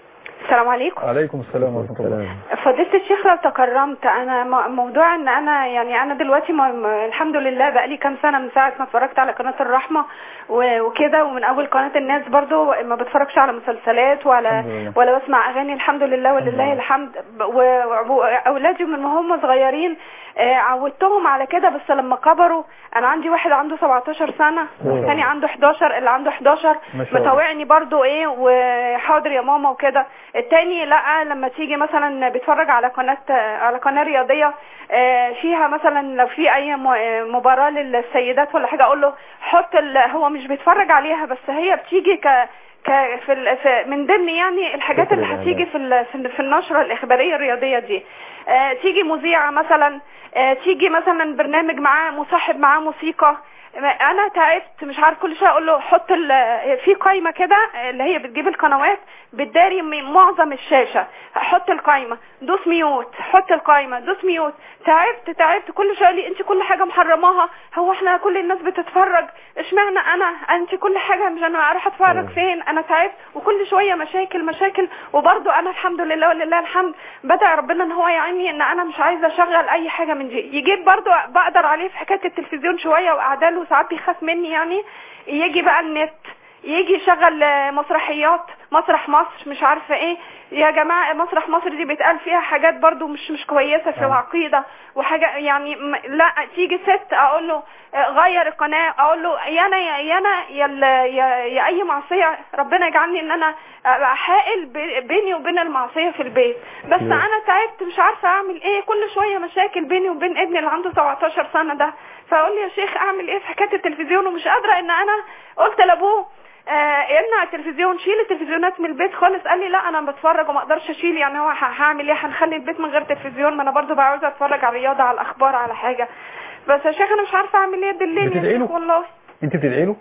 السلام عليكم عليكم السلام ورحمة الله فضيلة الشيخ لو تكرمت انا م- موضوع ان انا يعني انا دلوقتي م- م- الحمد لله بقالي كام سنة من ساعة ما اتفرجت على قناة الرحمة و- وكده ومن اول قناة الناس برضو ما بتفرجش على مسلسلات ولا الحمد لله. ولا بسمع اغاني الحمد لله ولله الحمد ب- و- واولادي من ما هم صغيرين آه، عودتهم على كده بس لما كبروا انا عندي واحد عنده 17 سنة والثاني عنده 11 اللي عنده 11 ما شاء الله. مطوعني برضو ايه وحاضر يا ماما وكده التاني لا لما تيجي مثلا بيتفرج على قناة على قناة رياضية آه، فيها مثلا لو في اي م- آه، مباراة للسيدات ولا حاجة اقول له حط ال- هو مش بيتفرج عليها بس هي بتيجي ك ك في, ال... في من ضمن يعني الحاجات اللي فكرة هتيجي في ال... في ال- في النشرة الإخبارية الرياضية دي آه تيجي مذيعة مثلا آه تيجي مثلا برنامج معاه مصاحب معاه موسيقى انا تعبت مش عارف كل شويه اقول له حط ال- في قايمه كده اللي هي بتجيب القنوات بتداري م- معظم الشاشه حط القايمه دوس ميوت حط القايمه دوس ميوت تعبت تعبت كل شويه لي انت كل حاجه محرماها هو احنا كل الناس بتتفرج اشمعنى انا انت كل حاجه مش انا اروح اتفرج فين انا تعبت وكل شويه مشاكل مشاكل وبرضو انا الحمد لله ولله الحمد بدأ ربنا ان هو يعيني ان انا مش عايزه اشغل اي حاجه من دي يجيب برضو بقدر عليه في حكايه التلفزيون شويه واعداله وساعات بيخاف مني يعني يجي بقى النت يجي يشغل آه، مسرحيات مسرح مصر مش عارفه ايه يا جماعه مسرح مصر دي بيتقال فيها حاجات برضو مش مش كويسه في العقيده وحاجه يعني م- لا تيجي ست اقول له آه، غير القناه اقول له يا انا يا يا انا يا, ال- يا, يا اي معصيه ربنا يجعلني ان انا ابقى حائل بي- بيني وبين المعصيه في البيت بس نعم. انا تعبت مش عارفه اعمل ايه كل شويه مشاكل بيني وبين ابني اللي عنده 17 سنه ده فاقول لي يا شيخ اعمل ايه في حكايه التلفزيون ومش قادره ان انا قلت لابوه آه امنع التلفزيون شيل التلفزيونات من البيت خالص قال لي لا انا بتفرج وما اقدرش اشيل يعني هو ه- هعمل ايه هنخلي البيت من غير تلفزيون ما انا برضو بقى عاوزه اتفرج على الرياضه على الاخبار على حاجه بس يا شيخ انا مش عارفه اعمل ايه دلني بتدعي يا له؟ شيخ والله انت بتدعي له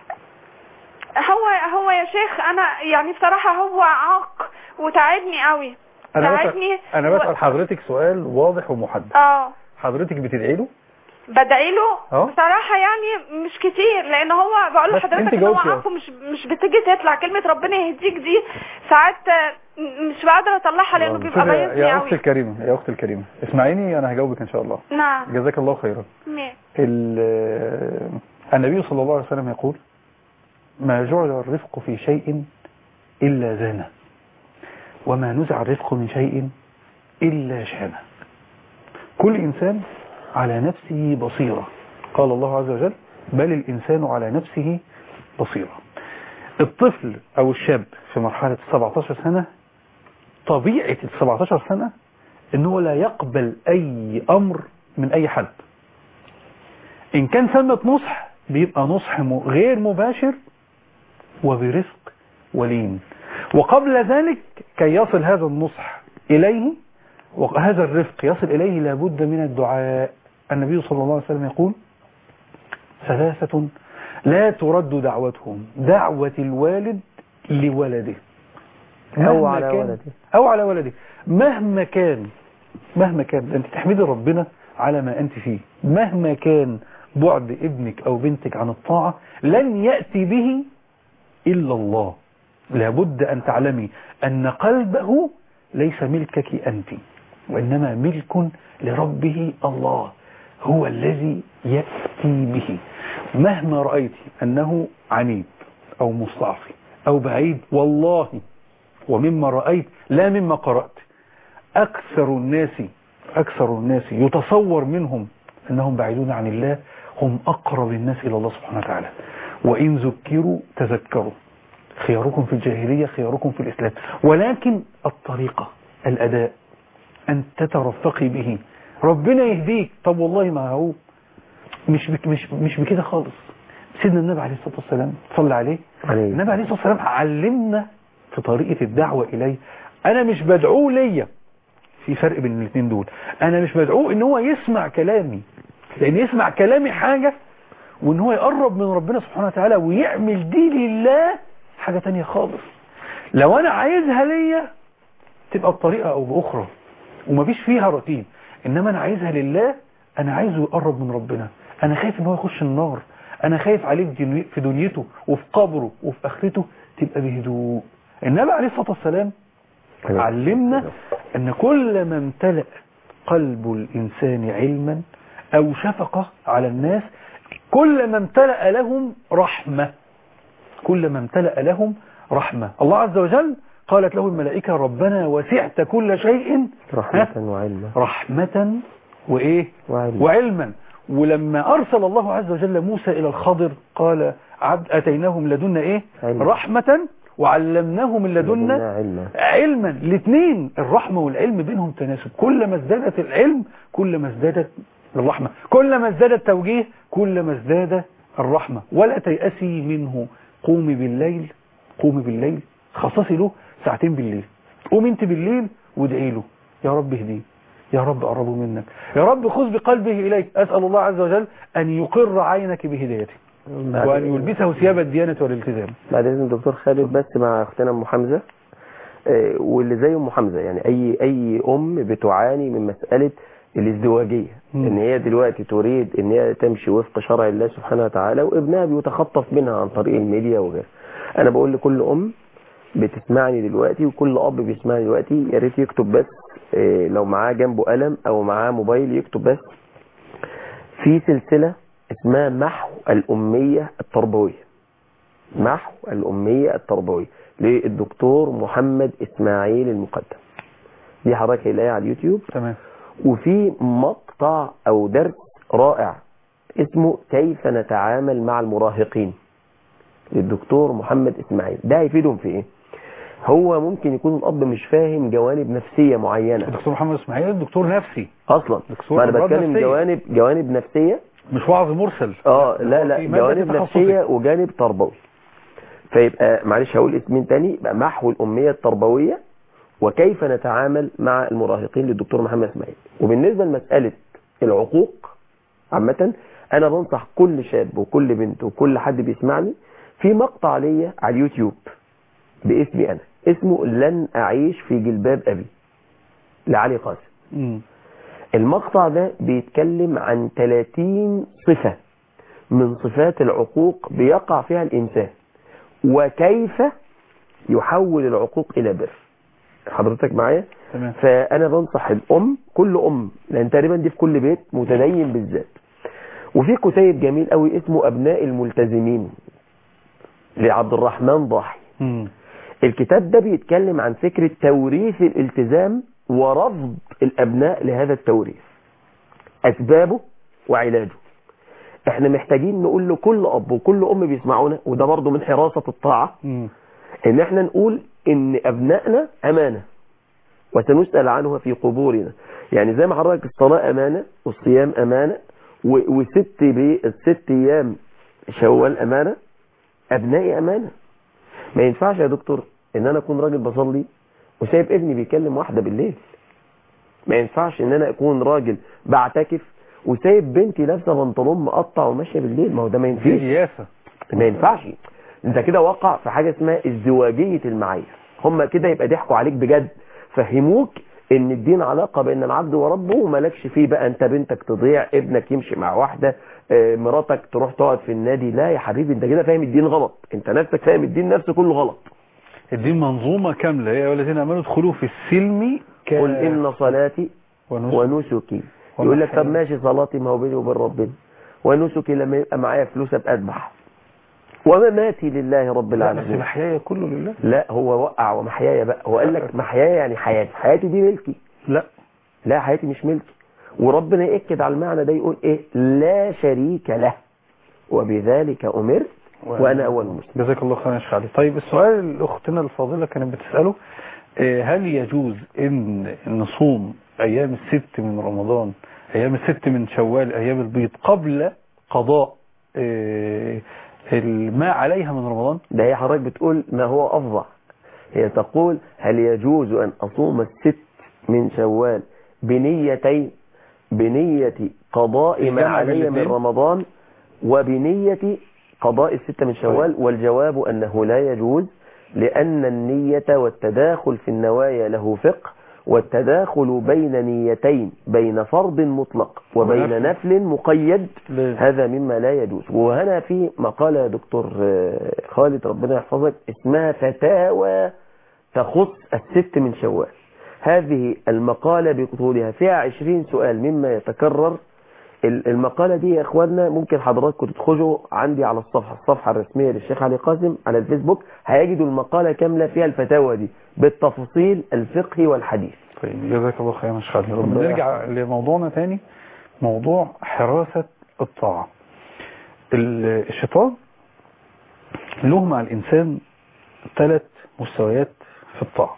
هو هو يا شيخ انا يعني بصراحه هو عاق وتعبني قوي انا تعبني بسأل انا بسأل حضرتك سؤال واضح ومحدد اه حضرتك بتدعي له بدعي له اه. بصراحه يعني مش كتير لان هو بقول بس انت لحضرتك ان هو جاوبتي اهو. عفو مش مش بتيجي تطلع كلمه ربنا يهديك دي ساعات آه، م- مش بقدر اطلعها لانه بيبقى شوفي يا- بايظني يا اختي قوي الكريمة يا اختي الكريمة اسمعيني انا هجاوبك ان شاء الله نعم جزاك الله خيرا ماشي. ال- النبي صلى الله عليه وسلم يقول ما جعل الرفق في شيء إلا زانه وما نزع الرفق من شيء إلا شانه كل إنسان على نفسه بصيرة قال الله عز وجل بل الإنسان على نفسه بصيرة الطفل أو الشاب في مرحلة 17 سنة طبيعة ال 17 سنة أنه لا يقبل أي أمر من أي حد إن كان ثمة نصح بيبقى نصح م- غير مباشر وبرفق ولين وقبل ذلك كي يصل هذا النصح إليه وهذا الرفق يصل إليه لابد من الدعاء النبي صلى الله عليه وسلم يقول ثلاثة لا ترد دعوتهم دعوة الوالد لولده أو مهما على كان- ولده. أو على ولده مهما كان مهما كان أنت تحمدي ربنا على ما أنت فيه مهما كان بعد ابنك أو بنتك عن الطاعة لن يأتي به إلا الله لابد أن تعلمي أن قلبه ليس ملكك أنت وإنما ملك لربه الله هو الذي يأتي به مهما رأيت أنه عنيد أو مستعصي أو بعيد والله ومما رأيت لا مما قرأت أكثر الناس أكثر الناس يتصور منهم أنهم بعيدون عن الله هم أقرب الناس إلى الله سبحانه وتعالى وإن ذكروا تذكروا خياركم في الجاهلية خياركم في الإسلام ولكن الطريقة الأداء أن تترفقي به ربنا يهديك طب والله ما هو مش بك مش مش بكده خالص سيدنا النبي عليه الصلاة والسلام صلى عليه عليه. النبي عليه الصلاة والسلام علمنا في طريقة الدعوة إليه أنا مش بدعوه ليا في فرق بين الاثنين دول أنا مش بدعوه إن هو يسمع كلامي لأن يسمع كلامي حاجة وإن هو يقرب من ربنا سبحانه وتعالى ويعمل دي لله حاجة تانية خالص لو أنا عايزها ليا تبقى بطريقة أو بأخرى ومفيش فيها روتين إنما أنا عايزها لله أنا عايزه يقرب من ربنا أنا خايف إن هو يخش النار أنا خايف عليه في دني- في دنيته وفي قبره وفي آخرته تبقى بهدوء النبي عليه الصلاة والسلام أيوة. علمنا ان كل ما امتلأ قلب الانسان علما او شفقة على الناس كل ما امتلأ لهم رحمة كل ما امتلأ لهم رحمة الله عز وجل قالت له الملائكة ربنا وسعت كل شيء رحمة ها؟ وعلما رحمة وإيه وعلما وعلما ولما أرسل الله عز وجل موسى إلى الخضر قال عبد أتيناه من لدنا إيه علما. رحمة وعلمناه من لدنا لدنا علما علما الاثنين الرحمة والعلم بينهم تناسب كل ما ازدادت العلم كل ما ازدادت الرحمة كل ما ازداد التوجيه كل ما ازداد الرحمة ولا تيأسي منه قومي بالليل قومي بالليل خصصي له ساعتين بالليل قومي انت بالليل وادعي له يا رب اهديه يا رب قربه منك يا رب خذ بقلبه إليك أسأل الله عز وجل أن يقر عينك بهدايته وأن يلبسه ثياب الديانة والالتزام بعد اذن الدكتور خالد بس مع اختنا ام حمزه آه، واللي زي ام حمزه يعني اي اي ام بتعاني من مساله الازدواجيه مم. ان هي دلوقتي تريد ان هي تمشي وفق شرع الله سبحانه وتعالى وابنها بيتخطف منها عن طريق الميديا وغيره انا بقول لكل ام بتسمعني دلوقتي وكل اب بيسمعني دلوقتي يا ريت يكتب بس آه، لو معاه جنبه قلم او معاه موبايل يكتب بس في سلسله اسمها محو الاميه التربويه محو الأمية التربوية للدكتور محمد إسماعيل المقدم دي حضرتك هتلاقيها على اليوتيوب تمام وفي مقطع أو درس رائع اسمه كيف نتعامل مع المراهقين للدكتور محمد إسماعيل ده هيفيدهم في إيه هو ممكن يكون الأب مش فاهم جوانب نفسية معينة الدكتور محمد اسماعيل دكتور نفسي أصلا دكتور ما أنا أمراض بتكلم نفسية. جوانب جوانب نفسية مش وعظ مرسل اه لا هو لا في مادة جوانب تخصصي. نفسية وجانب تربوي فيبقى معلش هقول اسمين تاني يبقى محو الأمية التربوية وكيف نتعامل مع المراهقين للدكتور محمد اسماعيل وبالنسبة لمسألة العقوق عامة أنا بنصح كل شاب وكل بنت وكل حد بيسمعني في مقطع ليا على اليوتيوب باسمي أنا اسمه لن أعيش في جلباب أبي لعلي قاسم مم. المقطع ده بيتكلم عن 30 صفة من صفات العقوق بيقع فيها الإنسان وكيف يحول العقوق إلى بر حضرتك معايا تمام فأنا بنصح الأم كل أم لأن تقريبا دي في كل بيت متدين بالذات وفي كتيب جميل قوي اسمه أبناء الملتزمين لعبد الرحمن ضاحي مم. الكتاب ده بيتكلم عن فكرة توريث الالتزام ورفض الأبناء لهذا التوريث أسبابه وعلاجه احنا محتاجين نقول لكل أب وكل أم بيسمعونا وده برضو من حراسة الطاعة مم. ان احنا نقول ان أبنائنا أمانة وسنسأل عنها في قبورنا يعني زي ما حضرتك الصلاة أمانة والصيام أمانة و- وست بي الست أيام شوال أمانة أبنائي أمانة ما ينفعش يا دكتور ان انا اكون راجل بصلي وسايب ابني بيكلم واحدة بالليل ما ينفعش ان انا اكون راجل بعتكف وسايب بنتي لابسه بنطلون مقطع وماشيه بالليل ما هو ده ما دي ينفعش رياسة ما ينفعش انت كده وقع في حاجه اسمها ازدواجيه المعايير هم كده يبقى ضحكوا عليك بجد فهموك ان الدين علاقه بين العبد وربه ومالكش فيه بقى انت بنتك تضيع ابنك يمشي مع واحده آه، مراتك تروح تقعد في النادي لا يا حبيبي انت كده فاهم الدين غلط انت نفسك فاهم الدين نفسه كله غلط الدين منظومة كاملة يا أيها الذين آمنوا ادخلوا في السلم ك- قل ان صلاتي ونسك ونسكي يقول لك طب ماشي صلاتي ما هو بيني وبين ربنا ونسكي لما يبقى معايا فلوس ابقى اذبح ومماتي لله رب لا بس العالمين محياي كله لله لا هو وقع ومحياي بقى هو قال لك محياي يعني حياتي حياتي دي ملكي لا لا حياتي مش ملكي وربنا يأكد على المعنى ده يقول ايه لا شريك له وبذلك أمرت وأنا أول مسلم جزاك الله خيرا يا شيخ علي طيب السؤال اللي اختنا الفاضله كانت بتساله آه، هل يجوز ان نصوم ايام الست من رمضان ايام الست من شوال ايام البيض قبل قضاء آه، ما عليها من رمضان ده هي حضرتك بتقول ما هو أفظع هي تقول هل يجوز أن أصوم الست من شوال بنيتين بنية قضاء ما الجمع بين علي من الاثنين؟ رمضان وبنية قضاء الستة من شوال والجواب أنه لا يجوز لأن النية والتداخل في النوايا له فقه والتداخل بين نيتين بين فرض مطلق وبين ونفل. نفل مقيد لا. هذا مما لا يجوز وهنا في مقالة يا دكتور آه، خالد ربنا يحفظك اسمها فتاوى تخص الست من شوال هذه المقالة بطولها فيها عشرين سؤال مما يتكرر ال- المقالة دي يا اخواننا ممكن حضراتكم تدخلوا عندي على الصفحة الصفحة الرسمية للشيخ علي قاسم على الفيسبوك هيجدوا المقالة كاملة فيها الفتاوى دي بالتفصيل الفقهي والحديث طيب جزاك الله خيرا يا شيخ علي. ربنا نرجع لموضوعنا تاني موضوع حراسة الطاعة ال- الشيطان له مع الإنسان ثلاث مستويات في الطاعة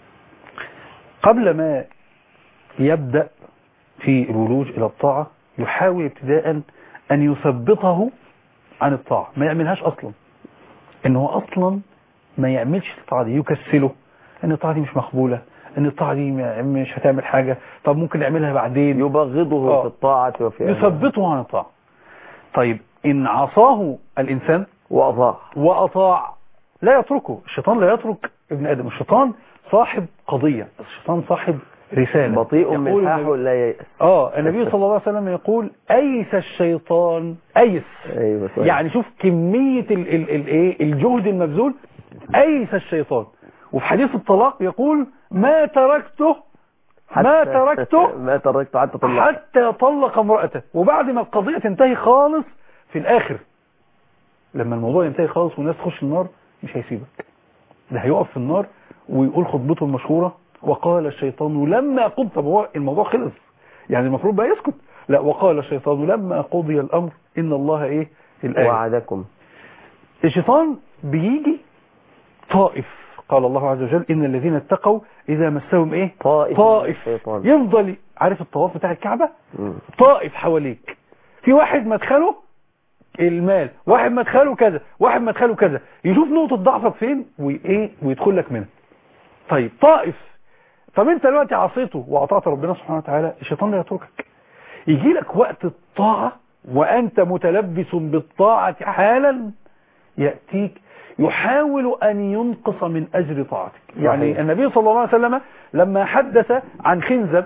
قبل ما يبدأ في الولوج إلى الطاعة يحاول ابتداء أن يثبطه عن الطاعة ما يعملهاش أصلا إنه أصلا ما يعملش الطاعة دي يكسله ان الطاعة دي مش مقبولة ان الطاعة دي م- مش هتعمل حاجة طب ممكن نعملها بعدين يبغضه آه. في الطاعة وفي يثبطه عن الطاعة طيب ان عصاه الانسان وأضاع واطاع لا يتركه الشيطان لا يترك ابن ادم الشيطان صاحب قضية الشيطان صاحب رسالة بطيء يقول ملحاح النبي- لا ييأس اه النبي صلى الله عليه وسلم يقول ايس الشيطان ايس ايوه صحيح. يعني شوف كمية ال ال ال ايه الجهد المبذول ايس الشيطان وفي حديث الطلاق يقول ما تركته ما حتى- تركته ما تركته حتى طلع حتى طلق امرأته وبعد ما القضية تنتهي خالص في الاخر لما الموضوع ينتهي خالص والناس تخش النار مش هيسيبك ده هيقف في النار ويقول خطبته المشهورة وقال الشيطان لما قضى طب هو الموضوع خلص يعني المفروض بقى يسكت لا وقال الشيطان لما قضي الامر ان الله ايه الآية وعدكم الشيطان بيجي طائف قال الله عز وجل ان الذين اتقوا اذا مسهم ايه طائف طائف من الشيطان. يفضل عارف الطواف بتاع الكعبة مم. طائف حواليك في واحد مدخله المال واحد مدخله كذا واحد مدخله كذا يشوف نقطة ضعفك فين وايه ويدخل لك منها طيب طائف طب انت دلوقتي عصيته واطعت ربنا سبحانه وتعالى الشيطان لا يتركك يجي لك وقت الطاعة وانت متلبس بالطاعة حالا يأتيك يحاول أن ينقص من أجر طاعتك يعني صحيح. النبي صلى الله عليه وسلم لما حدث عن خنزب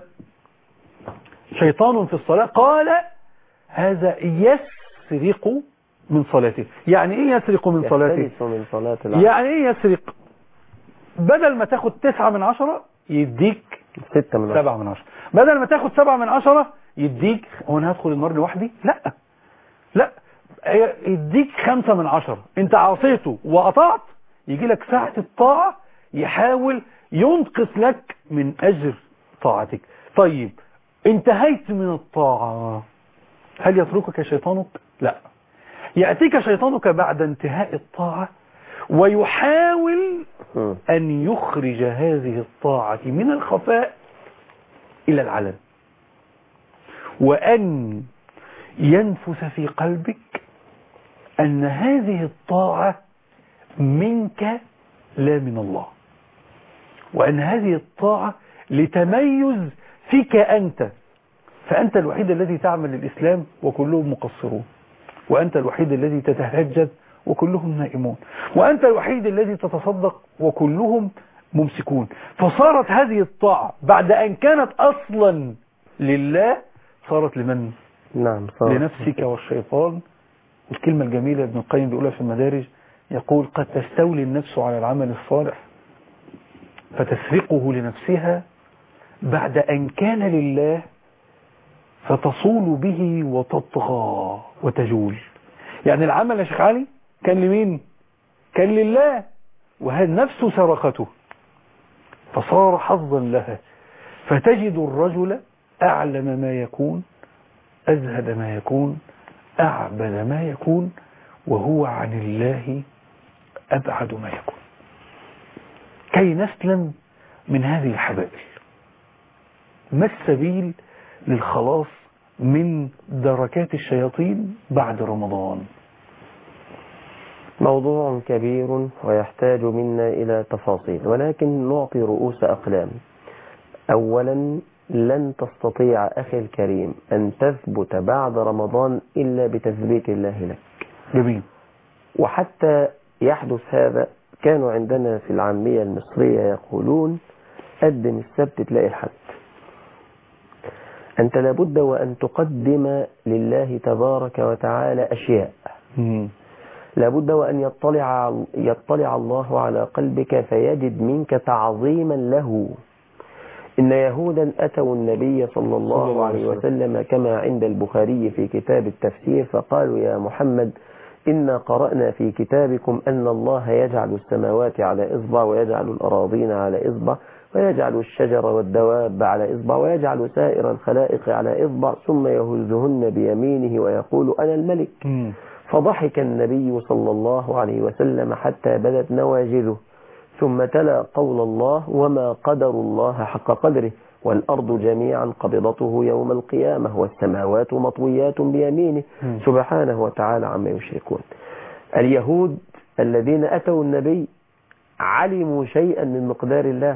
شيطان في الصلاة قال هذا يسرق من صلاته يعني ايه يسرق من صلاته يختلف من صلاة العصر يعني ايه يسرق بدل ما تاخد تسعة من عشرة يديك ستة من عشرة سبعة من عشرة بدل ما تاخد سبعة من عشرة يديك هو انا هدخل النار لوحدي لا لا يديك خمسة من عشرة انت عصيته وقطعت يجي لك ساعة الطاعة يحاول ينقص لك من اجر طاعتك طيب انتهيت من الطاعة هل يتركك شيطانك لا يأتيك شيطانك بعد انتهاء الطاعة ويحاول مم. أن يخرج هذه الطاعة من الخفاء إلى العلن وأن ينفس في قلبك أن هذه الطاعة منك لا من الله وأن هذه الطاعة لتميز فيك أنت فأنت الوحيد الذي تعمل الإسلام وكلهم مقصرون وأنت الوحيد الذي تتهجد وكلهم نائمون وأنت الوحيد الذي تتصدق وكلهم ممسكون فصارت هذه الطاعة بعد أن كانت أصلا لله صارت لمن؟ نعم صار لنفسك والشيطان الكلمة الجميلة ابن القيم بيقولها في المدارج يقول قد تستولي النفس على العمل الصالح فتسرقه لنفسها بعد أن كان لله فتصول به وتطغى وتجول يعني العمل يا شيخ علي كان لمين كان لله وهذا النفس سرقته فصار حظا لها فتجد الرجل أعلم ما يكون أزهد ما يكون أعبد ما يكون وهو عن الله أبعد ما يكون كي نسلم من هذه الحبائل ما السبيل للخلاص من دركات الشياطين بعد رمضان موضوع كبير ويحتاج منا إلى تفاصيل ولكن نعطي رؤوس أقلام أولا لن تستطيع أخي الكريم أن تثبت بعد رمضان إلا بتثبيت الله لك جميل وحتى يحدث هذا كانوا عندنا في العامية المصرية يقولون قدم السبت تلاقي الحد أنت لابد وأن تقدم لله تبارك وتعالى أشياء مم. لابد وأن يطلع, يطلع الله على قلبك فيجد منك تعظيما له إن يهودا أتوا النبي صلى الله عليه وسلم كما عند البخاري في كتاب التفسير فقالوا يا محمد إنا قرأنا في كتابكم أن الله يجعل السماوات على إصبع ويجعل الأراضين على إصبع ويجعل الشجر والدواب على إصبع ويجعل سائر الخلائق على إصبع ثم يهزهن بيمينه ويقول أنا الملك مم. فضحك النبي صلى الله عليه وسلم حتى بدت نواجذه ثم تلا قول الله وما قدر الله حق قدره والأرض جميعا قبضته يوم القيامة والسماوات مطويات بيمينه مم. سبحانه وتعالى عما يشركون اليهود الذين أتوا النبي علموا شيئا من مقدار الله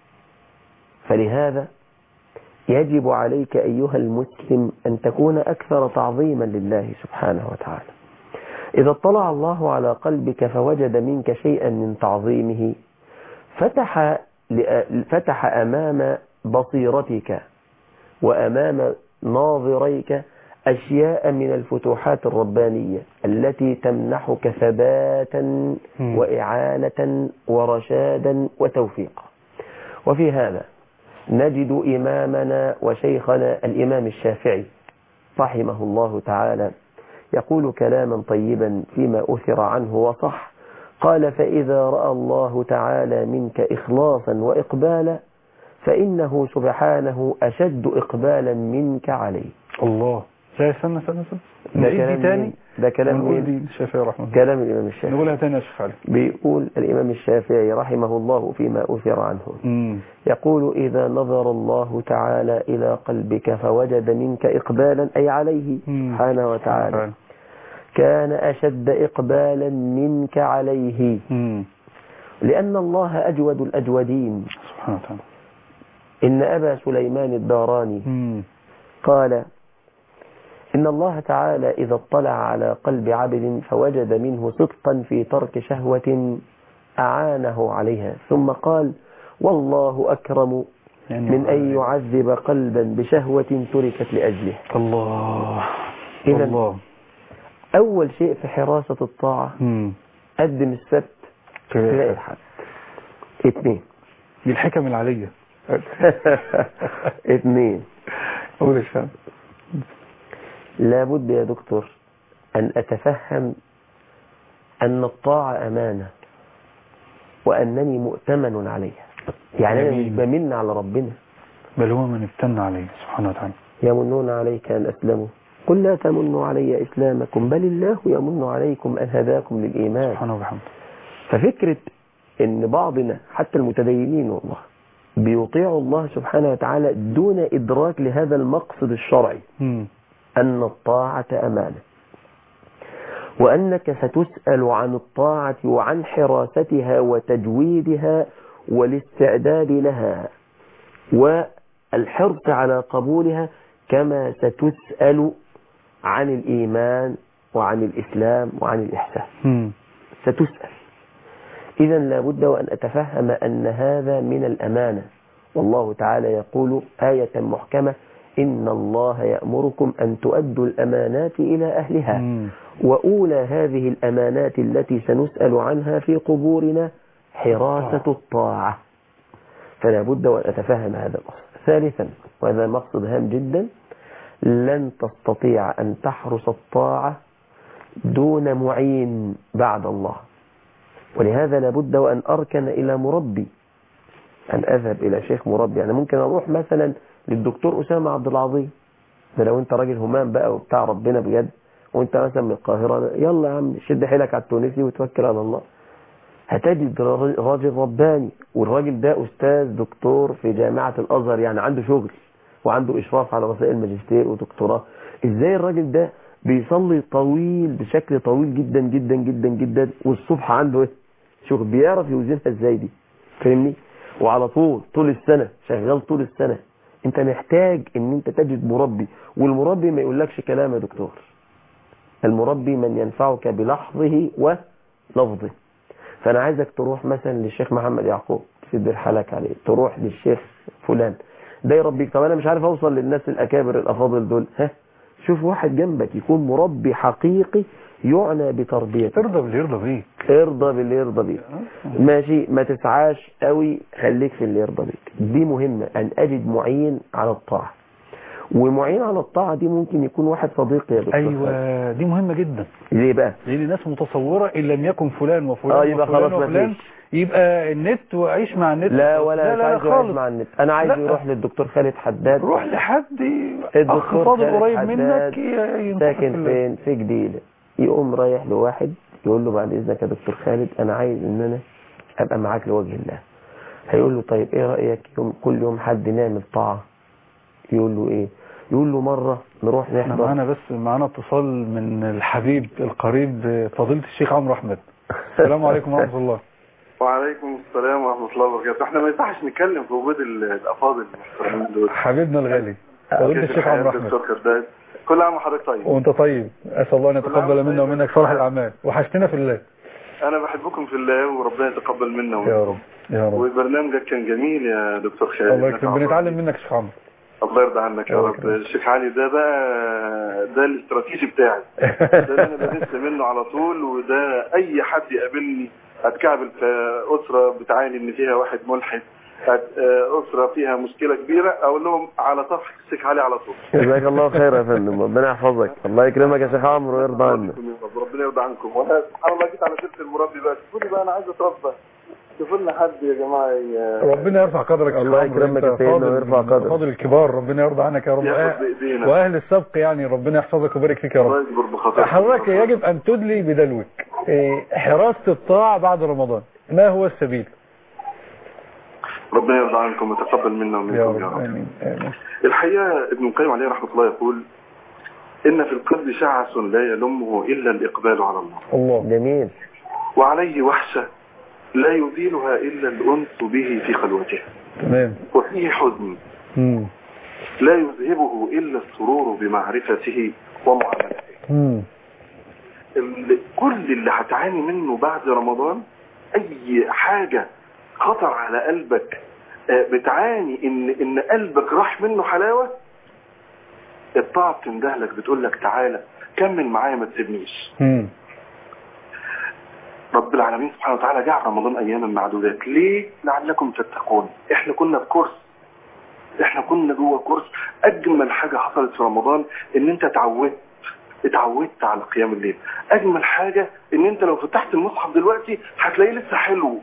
فلهذا يجب عليك أيها المسلم أن تكون أكثر تعظيما لله سبحانه وتعالى إذا اطلع الله على قلبك فوجد منك شيئا من تعظيمه فتح, لأ- فتح أمام بصيرتك وأمام ناظريك أشياء من الفتوحات الربانية التي تمنحك ثباتا مم. وإعانة ورشادا وتوفيقا وفي هذا نجد إمامنا وشيخنا الإمام الشافعي رحمه الله تعالى يقول كلاما طيبا فيما أثر عنه وصح قال فإذا رأى الله تعالى منك إخلاصا وإقبالا فإنه سبحانه أشد إقبالا منك عليه الله لا استنى استنى استنى ده نعيد كلام دي تاني مين؟ ده كلام ونقول مين؟ دي الشافعي رحمه الله كلام الإمام الشافعي نقولها تاني يا شيخ علي بيقول الإمام الشافعي رحمه الله فيما أثر عنه مم. يقول إذا نظر الله تعالى إلى قلبك فوجد منك إقبالا أي عليه مم. سبحانه وتعالى كان أشد إقبالا منك عليه مم. لأن الله أجود الأجودين سبحانه وتعالى إن أبا سليمان الداراني مم. قال إن الله تعالى إذا اطلع على قلب عبد فوجد منه صدقا في ترك شهوة أعانه عليها ثم قال والله أكرم يعني من أن يعذب قلبا بشهوة تركت لأجله الله إذا الله أول شيء في حراسة الطاعة مم. قدم السبت تلاقي كده الحد اثنين دي الحكم العالية اثنين قول يا شيخ لابد يا دكتور أن أتفهم أن الطاعة أمانة وأنني مؤتمن عليها يعني أنا مش جميل. بمن على ربنا بل هو من افتن عليه سبحانه وتعالى يمنون عليك أن أسلموا قل لا تمنوا علي إسلامكم بل الله يمن عليكم أن هداكم للإيمان سبحانه وبحمده ففكرة ان بعضنا حتى المتدينين والله بيطيعوا الله سبحانه وتعالى دون ادراك لهذا المقصد الشرعي مم. ان الطاعة امانة وانك ستسأل عن الطاعة وعن حراستها وتجويدها والاستعداد لها والحرص على قبولها كما ستسأل عن الايمان وعن الاسلام وعن الاحسان مم. ستسأل إذا لابد وأن أتفهم أن هذا من الأمانة والله تعالى يقول آية محكمة إن الله يأمركم أن تؤدوا الأمانات إلى أهلها مم. وأولى هذه الأمانات التي سنسأل عنها في قبورنا حراسة الطاعة فلا بد وأن أتفهم هذا الأصل ثالثا وهذا مقصد هام جدا لن تستطيع أن تحرس الطاعة دون معين بعد الله ولهذا لابد وأن أركن إلى مربي أن أذهب إلى شيخ مربي يعني ممكن أروح مثلا للدكتور أسامة عبد العظيم ده لو أنت راجل همام بقى وبتاع ربنا بجد وأنت مثلا من القاهرة يلا يا عم شد حيلك على التونسي وتوكل على الله هتجد راجل رباني والراجل ده أستاذ دكتور في جامعة الأزهر يعني عنده شغل وعنده إشراف على رسائل ماجستير ودكتوراه إزاي الراجل ده بيصلي طويل بشكل طويل جدا جدا جدا جدا والصبح عنده ايه شوف بيعرف يوزنها ازاي دي فاهمني وعلى طول طول السنة شغال طول السنة انت محتاج ان انت تجد مربي والمربي ما يقولكش كلام يا دكتور المربي من ينفعك بلحظه ولفظه فانا عايزك تروح مثلا للشيخ محمد يعقوب تسد حالك عليه تروح للشيخ فلان ده يربيك طب انا مش عارف اوصل للناس الاكابر الافاضل دول ها شوف واحد جنبك يكون مربي حقيقي يعنى بتربيته ارضى باللي يرضى بيك ارضى باللي يرضى بيك ماشي ما تسعاش قوي خليك في اللي يرضى بيك دي مهمة ان اجد معين على الطاعة ومعين على الطاعة دي ممكن يكون واحد صديقي يا دكتور خالد. ايوه دي مهمة جدا ليه بقى لان الناس متصورة ان لم يكن فلان وفلان آه، يبقى وفلان خلاص وفلان مفيش. يبقى النت وعيش مع النت لا ولا لا مش لا, لا عايز يعيش خالص مع النت انا عايزه لا. يروح للدكتور خالد حداد روح لحد اخ الدكتور فاضل خالد قريب حداد منك ي- ينصحك ساكن بالله. فين في جديدة يقوم رايح لواحد يقول له بعد اذنك يا دكتور خالد انا عايز ان انا ابقى معاك لوجه الله هيقول له طيب ايه رايك يوم كل يوم حد نعمل طاعه يقول له ايه يقول له مره نروح احنا نحضر معانا بس معانا اتصال من الحبيب القريب فضيلة الشيخ عمرو احمد السلام عليكم ورحمة الله وعليكم السلام ورحمة الله وبركاته احنا ما ينفعش نتكلم في وجود ال- الأفاضل المحترمين دول حبيبنا الغالي فضيلة كيف الشيخ الحياة عمرو احمد دكتور خرداد كل عام وحضرتك طيب وانت طيب اسال الله ان يتقبل منا ومنك صالح الاعمال وحشتنا في الله أنا بحبكم في الله وربنا يتقبل منا يا ومنكم رب يا رب وبرنامجك كان جميل يا دكتور خالد الله إنك يكرم عبرت. بنتعلم منك يا شيخ عمرو الله يرضى عنك يا الله رب يكرمك. الشيخ علي ده بقى ده الاستراتيجي بتاعي ده اللي انا بدرس منه على طول وده اي حد يقابلني اتكعبل في اسره بتعاني ان فيها واحد ملحد أت- اسره فيها مشكله كبيره اقول لهم على صفحه الشيخ علي على طول جزاك الله خير يا فندم ربنا يحفظك الله يكرمك يا شيخ عمرو ويرضى عنك ربنا يرضى عنكم وانا سبحان الله جيت على سيره المربي بقى شوفوا لي بقى انا عايز اتربى شوفوا لنا حد يا جماعه ي- ربنا يرفع قدرك يا الله شيخ عمرو. يكرمك انت يا سيدنا فاضل- ويرفع قدرك. فاضل الكبار ربنا يرضى عنك يا رب ياخد بايدينا واهل السبق يعني ربنا يحفظك ويبارك فيك يا الله رب يجبر بخاطرك حضرتك يجب ان تدلي بدلوك إيه، حراسة الطاعة بعد رمضان ما هو السبيل ربنا يرضى عنكم ويتقبل منا يا ومنكم يا رب رب امين امين الحقيقة ابن القيم عليه رحمة الله يقول إن في القلب شعث لا يلمه إلا الإقبال على الله الله جميل وعليه وحشة لا يزيلها إلا الأنس به في خلوته تمام وفيه حزن مم. لا يذهبه إلا السرور بمعرفته ومعاملته مم. ال- كل اللي هتعاني منه بعد رمضان أي حاجة خطر على قلبك آه، بتعاني إن إن قلبك راح منه حلاوة الطاعة بتندهلك بتقول لك تعالى كمل معايا ما تسيبنيش مم. رب العالمين سبحانه وتعالى جعل رمضان اياما معدودات ليه لعلكم تتقون احنا كنا في كورس احنا كنا جوه كورس اجمل حاجه حصلت في رمضان ان انت اتعودت اتعودت على قيام الليل اجمل حاجه ان انت لو فتحت المصحف دلوقتي هتلاقيه لسه حلو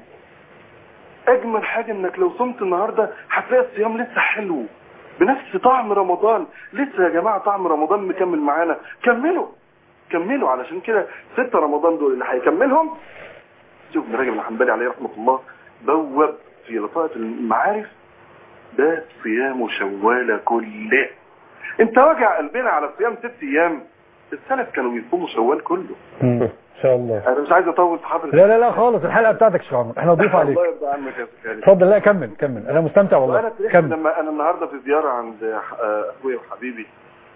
اجمل حاجه انك لو صمت النهارده هتلاقي الصيام لسه حلو بنفس طعم رمضان لسه يا جماعه طعم رمضان مكمل معانا كملوا كملوا علشان كده ستة رمضان دول اللي هيكملهم شوف ابن رجب الحنبلي عليه رحمة الله بوب في لطائف المعارف ده صيام شوال كله انت وجع قلبنا على صيام ست ايام السلف كانوا بيصوموا شوال كله مم. ان شاء الله انا مش عايز اطول في حضرتك لا لا لا خالص الحلقة بتاعتك يا شيخ عمرو احنا نضيف عليك الله يرضى عنك يا سيدي اتفضل لا كمل كمل انا مستمتع وانا والله فرحت كمل لما انا النهارده في زياره عند آه، اخويا وحبيبي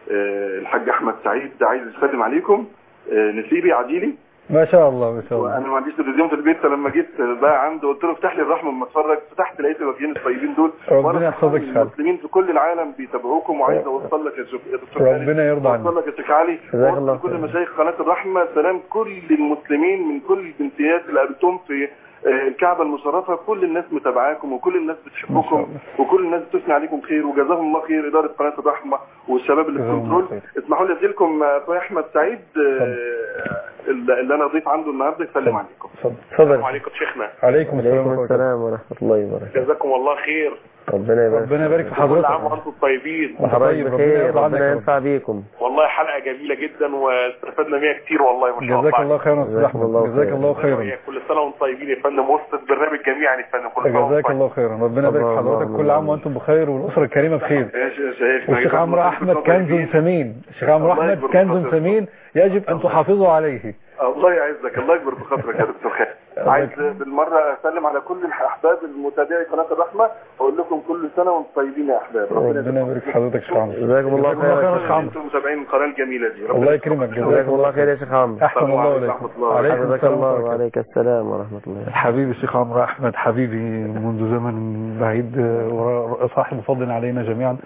آه، الحاج احمد سعيد عايز يسلم عليكم آه، نسيبي عديلي ما شاء الله ما شاء الله وانا ما عنديش تلفزيون في البيت فلما جيت بقى عنده قلت له افتح لي الرحمه اما اتفرج فتحت لقيت الوجهين الطيبين دول ربنا وأنا يحفظك فرحان يا إن خالد. المسلمين في كل العالم بيتابعوكم وعايز اوصل لك يا شيخ- يا دكتور خالد. ربنا يرضى عنك. اوصل لك يا شيخ علي جزاك الله وأوصل كل خير. مشايخ قناه الرحمه سلام كل المسلمين من كل الجنسيات اللي قابلتهم في آه، الكعبه المشرفه كل الناس متابعاكم وكل الناس ما شاء بتحبكم الله. وكل الناس بتثني عليكم خير وجزاهم الله خير اداره قناه الرحمه والشباب اللي في جزاهم الله كنترول خير. اسمحوا لي اديلكم اخويا احمد سعيد آه، اللي اللي انا ضيف عنده النهارده يسلم عليكم اتفضل اتفضل عليكم شيخنا عليكم السلام عليكم ورحمة الله السلام ورحمة الله وبركاته جزاكم الله خير ربنا يبارك ربنا يبارك في كل عام حضرتك وانتم طيبين وانت حضرتك طيب ربنا بخير يرضى عنك ربنا يا رب. ينفع بيكم والله حلقة جميلة جدا واستفدنا منها كتير والله ما شاء الله جزاك الله خيرا استاذ جزاكم الله احمد جزاك خيرا. الله خيرا وإياك. كل سنة وانتم طيبين يا فندم وسط البرنامج جميعا يا فندم كل سنة وانتم جزاك طيبين. الله خيرا ربنا يبارك في الله حضرتك الله كل عام الله. وانتم بخير والاسره الكريمه بخير يا شيخ- شيخنا والشيخ جزاكم عمرو الله احمد خير. كنز ثمين الشيخ عمرو الله احمد يكبر كنز بخاطرك. ثمين يجب ان تحافظوا عليه الله يعزك الله يكبر بخاطرك يا دكتور خالد الله عايز يكرمك. بالمره اسلم على كل الاحباب المتابعي قناه الرحمه واقول لكم كل سنه وانتم طيبين يا احباب ربنا يبارك في حضرتك يا شيخ عمرو جزاكم الله جزاكم الله خير خيرا يا شيخ عمرو انتم متابعين القناه الجميله دي ربنا الله يكرمك جزاكم جزاك الله خير يا شيخ عمرو احسن السلام الله عليكم عليكم ورحمة الله. عليكم حفظك السلام الله ورحمة الله. وعليك السلام ورحمة الله حبيبي الشيخ عمرو احمد حبيبي منذ زمن بعيد وصاحب فضل علينا جميعا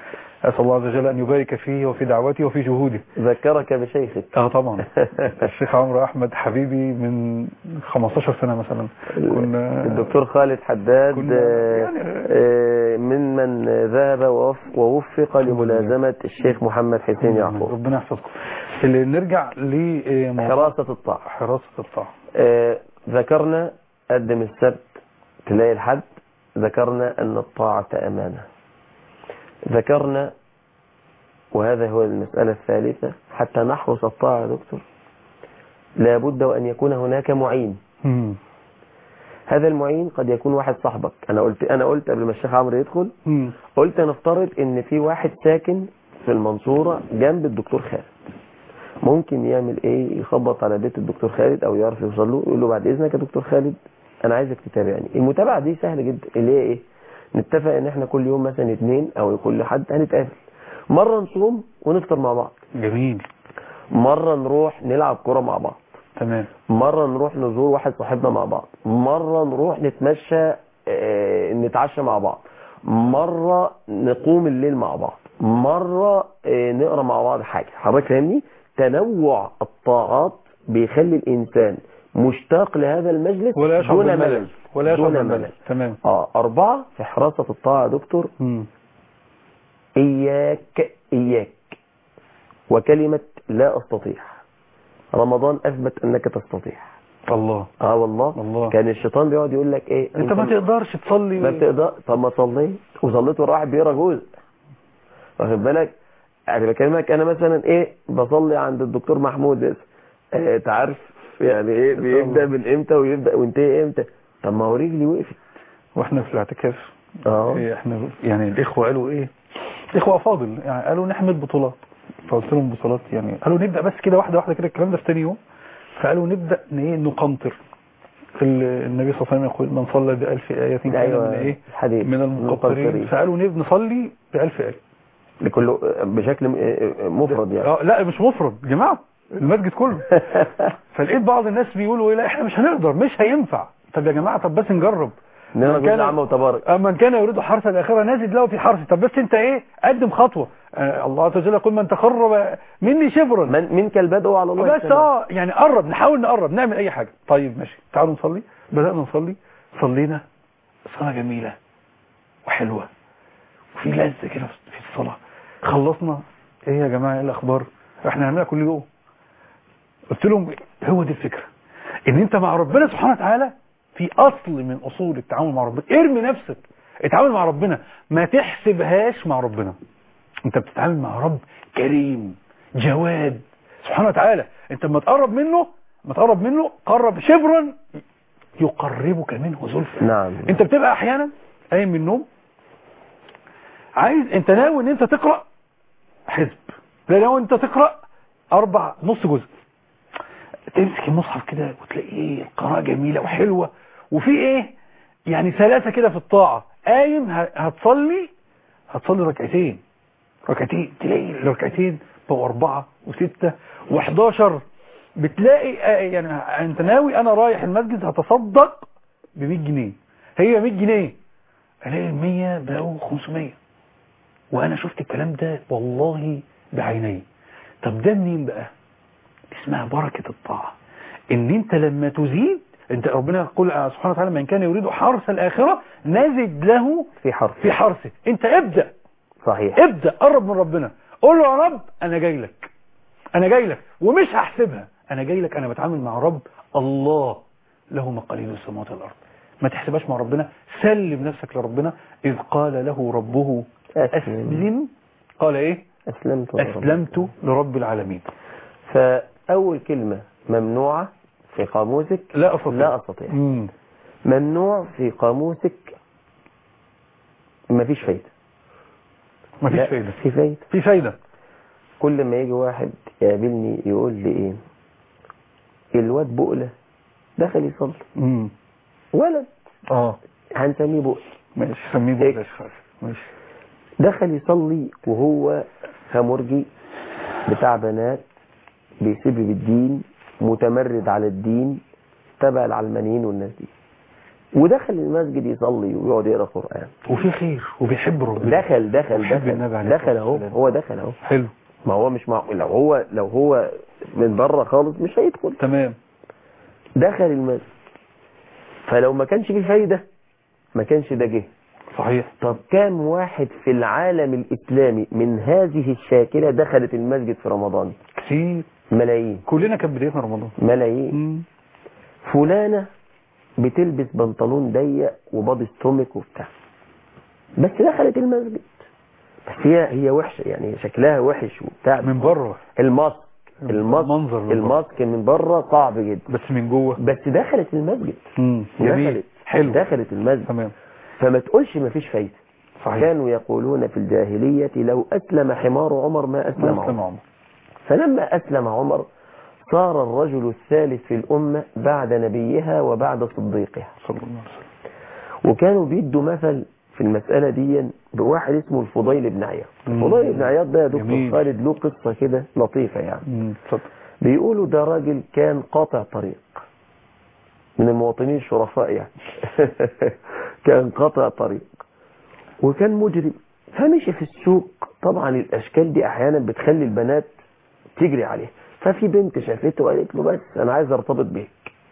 أسأل الله عز وجل أن يبارك فيه وفي دعوته وفي جهوده ذكرك بشيخك اه طبعا الشيخ عمرو احمد حبيبي من 15 سنه مثلا كنا الدكتور خالد حداد كنا آه، يعني- آه، ممن ذهب ووف- ووفق لملازمة الشيخ محمد حسين يعقوب ربنا يحفظكم اللي نرجع لموضوع حراسة الطاعة حراسه الطاعه آه، ذكرنا قدم السبت تلاقي الحد ذكرنا أن الطاعة أمانة ذكرنا وهذا هو المسألة الثالثة حتى نحرس الطاعة يا دكتور لابد وأن يكون هناك معين مم. هذا المعين قد يكون واحد صاحبك أنا قلت أنا قلت قبل ما الشيخ عمرو يدخل مم. قلت نفترض ان في واحد ساكن في المنصورة جنب الدكتور خالد ممكن يعمل ايه يخبط على بيت الدكتور خالد او يعرف يوصل له يقول له بعد اذنك يا دكتور خالد انا عايزك تتابعني المتابعة دي سهلة جدا اللي هي ايه نتفق ان احنا كل يوم مثلا اتنين او كل حد هنتقابل مرة نصوم ونفطر مع بعض جميل مرة نروح نلعب كرة مع بعض تمام مرة نروح نزور واحد صاحبنا مع بعض مرة نروح نتمشى آه، نتعشى مع بعض مرة نقوم الليل مع بعض مرة آه، نقرا مع بعض حاجة حضرتك فاهمني تنوع الطاعات بيخلي الإنسان مشتاق لهذا المجلس ولا يشعر دون بالملل ملل ولا يشعر دون بالملل ملل تمام اه أربعة في حراسة الطاعة يا دكتور مم. إياك إياك وكلمة لا أستطيع رمضان أثبت أنك تستطيع الله اه والله الله. كان الشيطان بيقعد يقول لك ايه انت ما تقدرش تصلي ما بتقدر طب ما صليت وصليت ورا واحد بيقرا جزء واخد بالك يعني بكلمك انا مثلا ايه بصلي عند الدكتور محمود بس آه انت عارف يعني ايه بيبدا من امتى ويبدا وينتهي امتى طب ما هو رجلي وقفت واحنا في الاعتكاف اه إيه احنا يعني الاخوه قالوا ايه اخوه افاضل يعني قالوا نحمد بطولات فقلت لهم بطولات يعني قالوا نبدا بس كده واحده واحده كده الكلام ده في تاني يوم فقالوا نبدا ن- ايه نقنطر ال- النبي صلى الله عليه وسلم يقول من صلى بألف آية كان أيوة، من ايه الحديث. من المقنطرين المقنطرين. فقالوا نب- نصلي بألف آية لكله بشكل م- آه، مفرد يعني اه لا مش مفرد يا جماعه المسجد كله فلقيت بعض الناس بيقولوا ايه لا احنا مش هنقدر مش هينفع طب يا جماعه طب بس نجرب انما من كان- جزء عامه وتبارك اما من كان يريد حرث الاخره نزد له في حرث طب بس انت ايه قدم خطوه آه الله عز وجل يقول من تقرب مني شبرا من منك البدء على الله بس السلام. اه يعني قرب نحاول نقرب نعمل اي حاجه طيب ماشي تعالوا نصلي بدانا نصلي صلينا صلاه جميله وحلوه وفي لذه كده في الصلاه خلصنا ايه يا جماعه ايه الاخبار احنا هنعملها كل يوم قلت لهم هو دي الفكره ان انت مع ربنا سبحانه وتعالى في اصل من اصول التعامل مع ربنا ارمي نفسك اتعامل مع ربنا ما تحسبهاش مع ربنا انت بتتعامل مع رب كريم جواد سبحانه وتعالى انت لما تقرب منه ما تقرب منه قرب شبرا يقربك منه زلفى نعم انت بتبقى احيانا قايم من النوم عايز انت ناوي ان انت تقرا حزب لا ناوي انت تقرا اربع نص جزء تمسك المصحف كده وتلاقي ايه القراءه جميله وحلوه وفي ايه يعني سلاسه كده في الطاعه قايم ه- هتصلي هتصلي ركعتين ركعتين تلاقي الركعتين بقوا أربعة وستة وحداشر بتلاقي آه، يعني انت ناوي انا رايح المسجد هتصدق ب 100 جنيه هي 100 جنيه الاقي ال 100 بقوا 500 وانا شفت الكلام ده والله بعيني طب ده منين بقى اسمها بركة الطاعة ان انت لما تزيد انت ربنا يقول سبحانه وتعالى من كان يريد حرث الاخرة نزد له في حرف في حرثه انت ابدأ صحيح ابدأ قرب من ربنا قول له يا رب انا جاي لك انا جاي لك ومش هحسبها انا جاي لك انا بتعامل مع رب الله له مقاليد السماوات والارض ما تحسبهاش مع ربنا سلم نفسك لربنا اذ قال له ربه اسلم قال ايه أسلمت ورب. اسلمت لرب العالمين فأول كلمة ممنوعة في قاموسك لا استطيع لا أستطيع مم. ممنوع في قاموسك مفيش فايدة مفيش لا، فايدة في فايدة في فايدة كل ما يجي واحد يقابلني يقول لي ايه الواد بقلة دخل يصلي مم. ولد اه هنسميه بقل ماشي سميه إيه؟ بلاش خالص ماشي دخل يصلي وهو خمرجي بتاع بنات بيسب بالدين متمرد على الدين تبع العلمانيين والناس دي ودخل المسجد يصلي ويقعد يقرا قران وفي خير وبيحب ربنا دخل دخل ويحب النبي دخل عليه دخل الصلاة اهو والسلام. هو دخل اهو حلو ما هو مش معقول لو هو لو هو من بره خالص مش هيدخل تمام دخل المسجد فلو ما كانش فيه فايده ما كانش ده جه صحيح طب كام واحد في العالم الاسلامي من هذه الشاكله دخلت المسجد في رمضان كتير ملايين كلنا كانت بدايتنا رمضان ملايين مم. فلانة بتلبس بنطلون ضيق وبادي ستومك وبتاع بس دخلت المسجد بس هي هي وحشة يعني شكلها وحش وبتاع من بره الماسك الماسك المنظر من بره. الماسك من بره صعب جدا بس من جوه بس دخلت المسجد مم. جميل دخلت حلو دخلت المسجد تمام فما تقولش ما فيش فايدة صحيح كانوا يقولون في الجاهلية لو أسلم حمار عمر ما أسلم مسلم عمر عمر فلما أسلم عمر صار الرجل الثالث في الأمة بعد نبيها وبعد صديقها صلى الله عليه وسلم وكانوا بيدوا مثل في المسألة دي بواحد اسمه الفضيل بن عياض مم. الفضيل بن عياض ده يا دكتور جميل. خالد له قصة كده لطيفة يعني مم. اتفضل بيقولوا ده راجل كان قاطع طريق من المواطنين الشرفاء يعني كان قاطع طريق وكان مجرم فمشي في السوق طبعا الاشكال دي احيانا بتخلي البنات تجري عليه ففي بنت شافته وقالت له بس انا عايز ارتبط بيك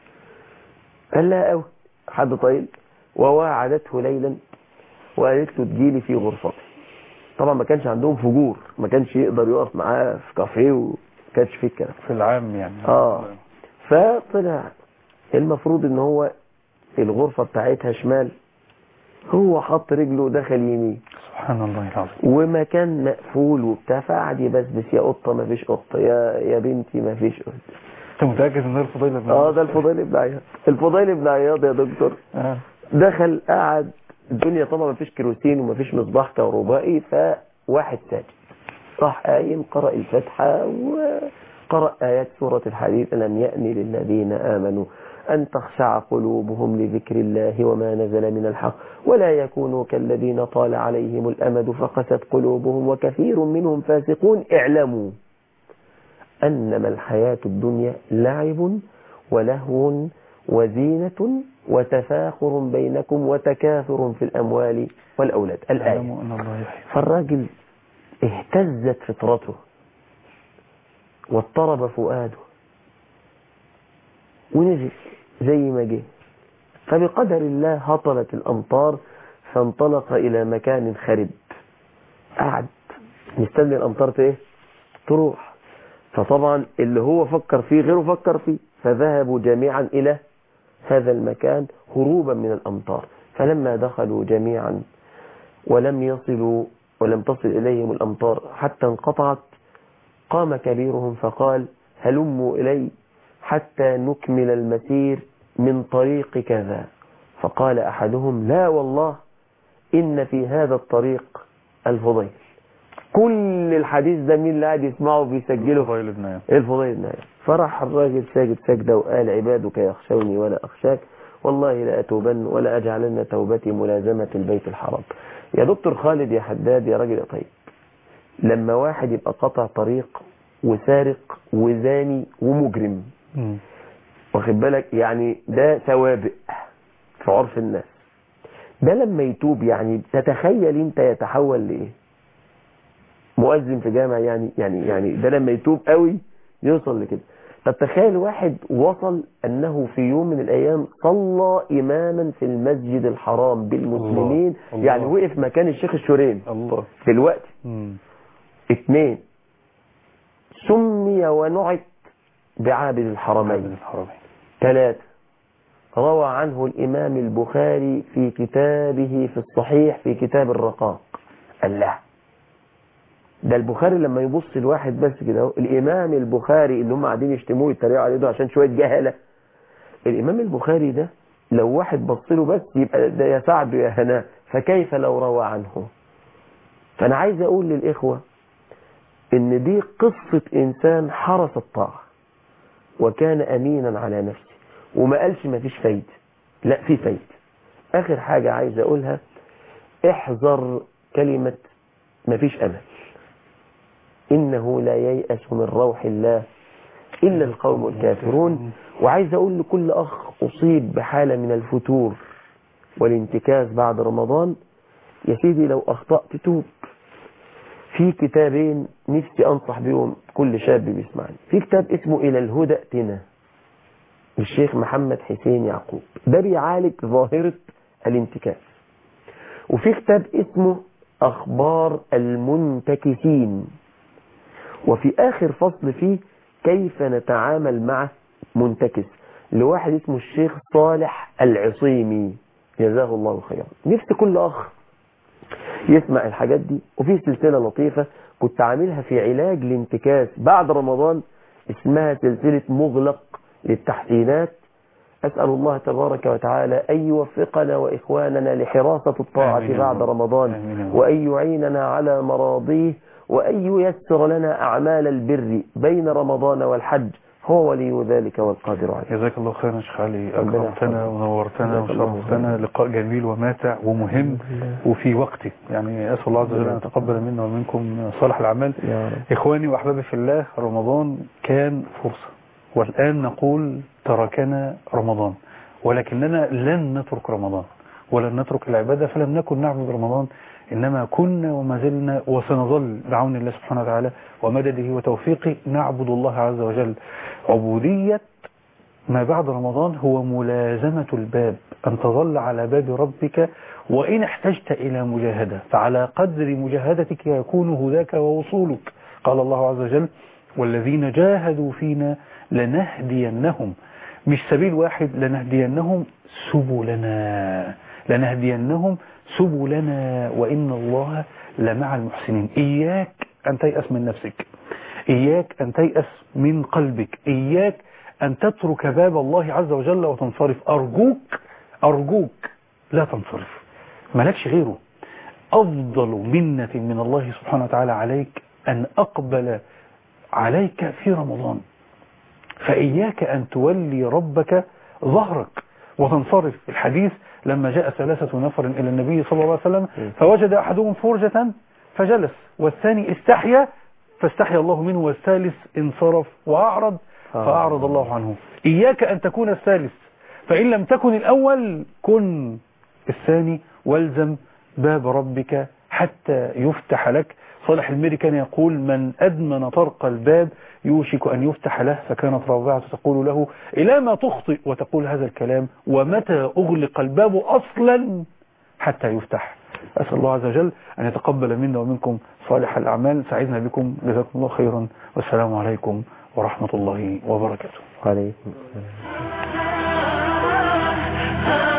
قال لها قوي حد طيب وواعدته ليلا وقالت له تجيلي في غرفتي طبعا ما كانش عندهم فجور ما كانش يقدر يقف معاه في كافيه وما كانش فيه الكلام في العام يعني اه فطلع المفروض ان هو الغرفة بتاعتها شمال هو حط رجله دخل يمين سبحان الله العظيم ومكان مقفول وبتاع فقعد يبسبس يا قطة ما فيش قطة يا يا بنتي ما فيش قطة انت متاكد ان ده الفضيله بن اه ده الفضيل بن عياض الفضيل بن عياض يا دكتور آه. دخل قعد الدنيا طبعا ما فيش كيروسين وما فيش مصباح كهربائي فواحد ساجد راح قايم قرأ الفاتحة وقرأ آيات سورة الحديد ألم يأن للذين آمنوا أن تخشع قلوبهم لذكر الله وما نزل من الحق ولا يكونوا كالذين طال عليهم الأمد فقست قلوبهم وكثير منهم فاسقون اعلموا أنما الحياة الدنيا لعب ولهو وزينة وتفاخر بينكم وتكاثر في الأموال والأولاد الآية اعلموا ان الله يحيي فالراجل اهتزت فطرته واضطرب فؤاده ونزل زي ما جه فبقدر الله هطلت الأمطار فانطلق إلى مكان خرب قعد مستني الأمطار ايه تروح فطبعا اللي هو فكر فيه غيره فكر فيه فذهبوا جميعا إلى هذا المكان هروبا من الأمطار فلما دخلوا جميعا ولم يصلوا ولم تصل إليهم الأمطار حتى انقطعت قام كبيرهم فقال هلموا إلي حتى نكمل المسير من طريق كذا فقال أحدهم لا والله إن في هذا الطريق الفضيل كل الحديث ده مين اللي قاعد يسمعه بيسجله الفضيل بن عياض الفضيل بن عياض فرح الراجل ساجد سجدة وقال عبادك يخشوني ولا أخشاك والله لا أتوبن ولا أجعلن توبتي ملازمة البيت الحرام يا دكتور خالد يا حداد يا راجل يا طيب لما واحد يبقى قطع طريق وسارق وزاني ومجرم مم. واخد بالك يعني ده سوابق في عرف الناس ده لما يتوب يعني تتخيل انت يتحول لايه مؤذن في جامع يعني يعني يعني ده لما يتوب قوي يوصل لكده طب تخيل واحد وصل انه في يوم من الايام صلى اماما في المسجد الحرام بالمسلمين الله. يعني وقف مكان الشيخ الشورين الله دلوقتي مم. اثنين سمي ونعت بعابد عابد الحرمين الحرمين ثلاثة روى عنه الإمام البخاري في كتابه في الصحيح في كتاب الرقاق الله ده البخاري لما يبص الواحد بس كده اهو، الإمام البخاري اللي هم قاعدين يشتموه يتريقوا عليه ده عشان شوية جهلة الإمام البخاري ده لو واحد بص له بس يبقى ده يا سعد يا هناه فكيف لو روى عنه فأنا عايز أقول للإخوة إن دي قصة إنسان حرس الطاعة وكان أمينا على نفسه وما قالش ما فيش فايدة لا في فايدة آخر حاجة عايز أقولها احذر كلمة ما فيش أمل إنه لا ييأس من روح الله إلا القوم الكافرون وعايز أقول لكل أخ أصيب بحالة من الفتور والانتكاس بعد رمضان يا سيدي لو أخطأت توب في كتابين نفسي أنصح بهم كل شاب بيسمعني في كتاب اسمه إلى الهدى ائتنا للشيخ محمد حسين يعقوب ده بيعالج ظاهرة الانتكاس وفي كتاب اسمه أخبار المنتكسين وفي آخر فصل فيه كيف نتعامل مع منتكس لواحد اسمه الشيخ صالح العصيمي جزاه الله خيرا نفس كل أخ يسمع الحاجات دي وفي سلسلة لطيفة كنت عاملها في علاج الانتكاس بعد رمضان اسمها سلسلة مغلق للتحسينات أسأل الله تبارك وتعالى أن يوفقنا وإخواننا لحراسة الطاعة آمين يا بعد رب. رمضان آمين يا رب. وأن يعيننا على مراضيه وأن ييسر لنا أعمال البر بين رمضان والحج هو ولي ذلك والقادر عليه جزاك الله خيرا يا شيخ علي ربنا أكرمتنا يحفظك. ونورتنا جزاك الله وشرفتنا لقاء جميل وماتع ومهم وفي وقته يعني أسأل الله عز وجل أن يتقبل منا ومنكم صالح الأعمال يا رب إخواني وأحبابي في الله رمضان كان فرصة والآن نقول تركنا رمضان ولكننا لن نترك رمضان ولن نترك العبادة فلم نكن نعبد رمضان إنما كنا وما زلنا وسنظل بعون الله سبحانه وتعالى ومدده وتوفيقه نعبد الله عز وجل عبودية ما بعد رمضان هو ملازمة الباب أن تظل على باب ربك وإن احتجت إلى مجاهدة فعلى قدر مجاهدتك يكون هداك ووصولك قال الله عز وجل والذين جاهدوا فينا لنهدينهم مش سبيل واحد لنهدينهم سبلنا لنهدينهم سبلنا وإن الله لمع المحسنين إياك أن تيأس من نفسك إياك أن تيأس من قلبك إياك أن تترك باب الله عز وجل وتنصرف أرجوك أرجوك لا تنصرف ملكش غيره أفضل منة من الله سبحانه وتعالى عليك أن أقبل عليك في رمضان فإياك أن تولي ربك ظهرك وتنصرف الحديث لما جاء ثلاثة نفر إلى النبي صلى الله عليه وسلم فوجد أحدهم فرجة فجلس والثاني استحيا فاستحيا الله منه والثالث انصرف وأعرض فأعرض الله عنه إياك أن تكون الثالث فإن لم تكن الأول كن الثاني والزم باب ربك حتى يفتح لك صالح الميري كان يقول من أدمن طرق الباب يوشك أن يفتح له فكانت رابعة تقول له إلى ما تخطئ وتقول هذا الكلام ومتى أغلق الباب أصلا حتى يفتح أسأل الله عز وجل أن يتقبل منا ومنكم صالح الأعمال سعدنا بكم جزاكم الله خيرا والسلام عليكم ورحمة الله وبركاته عليكم السلام ah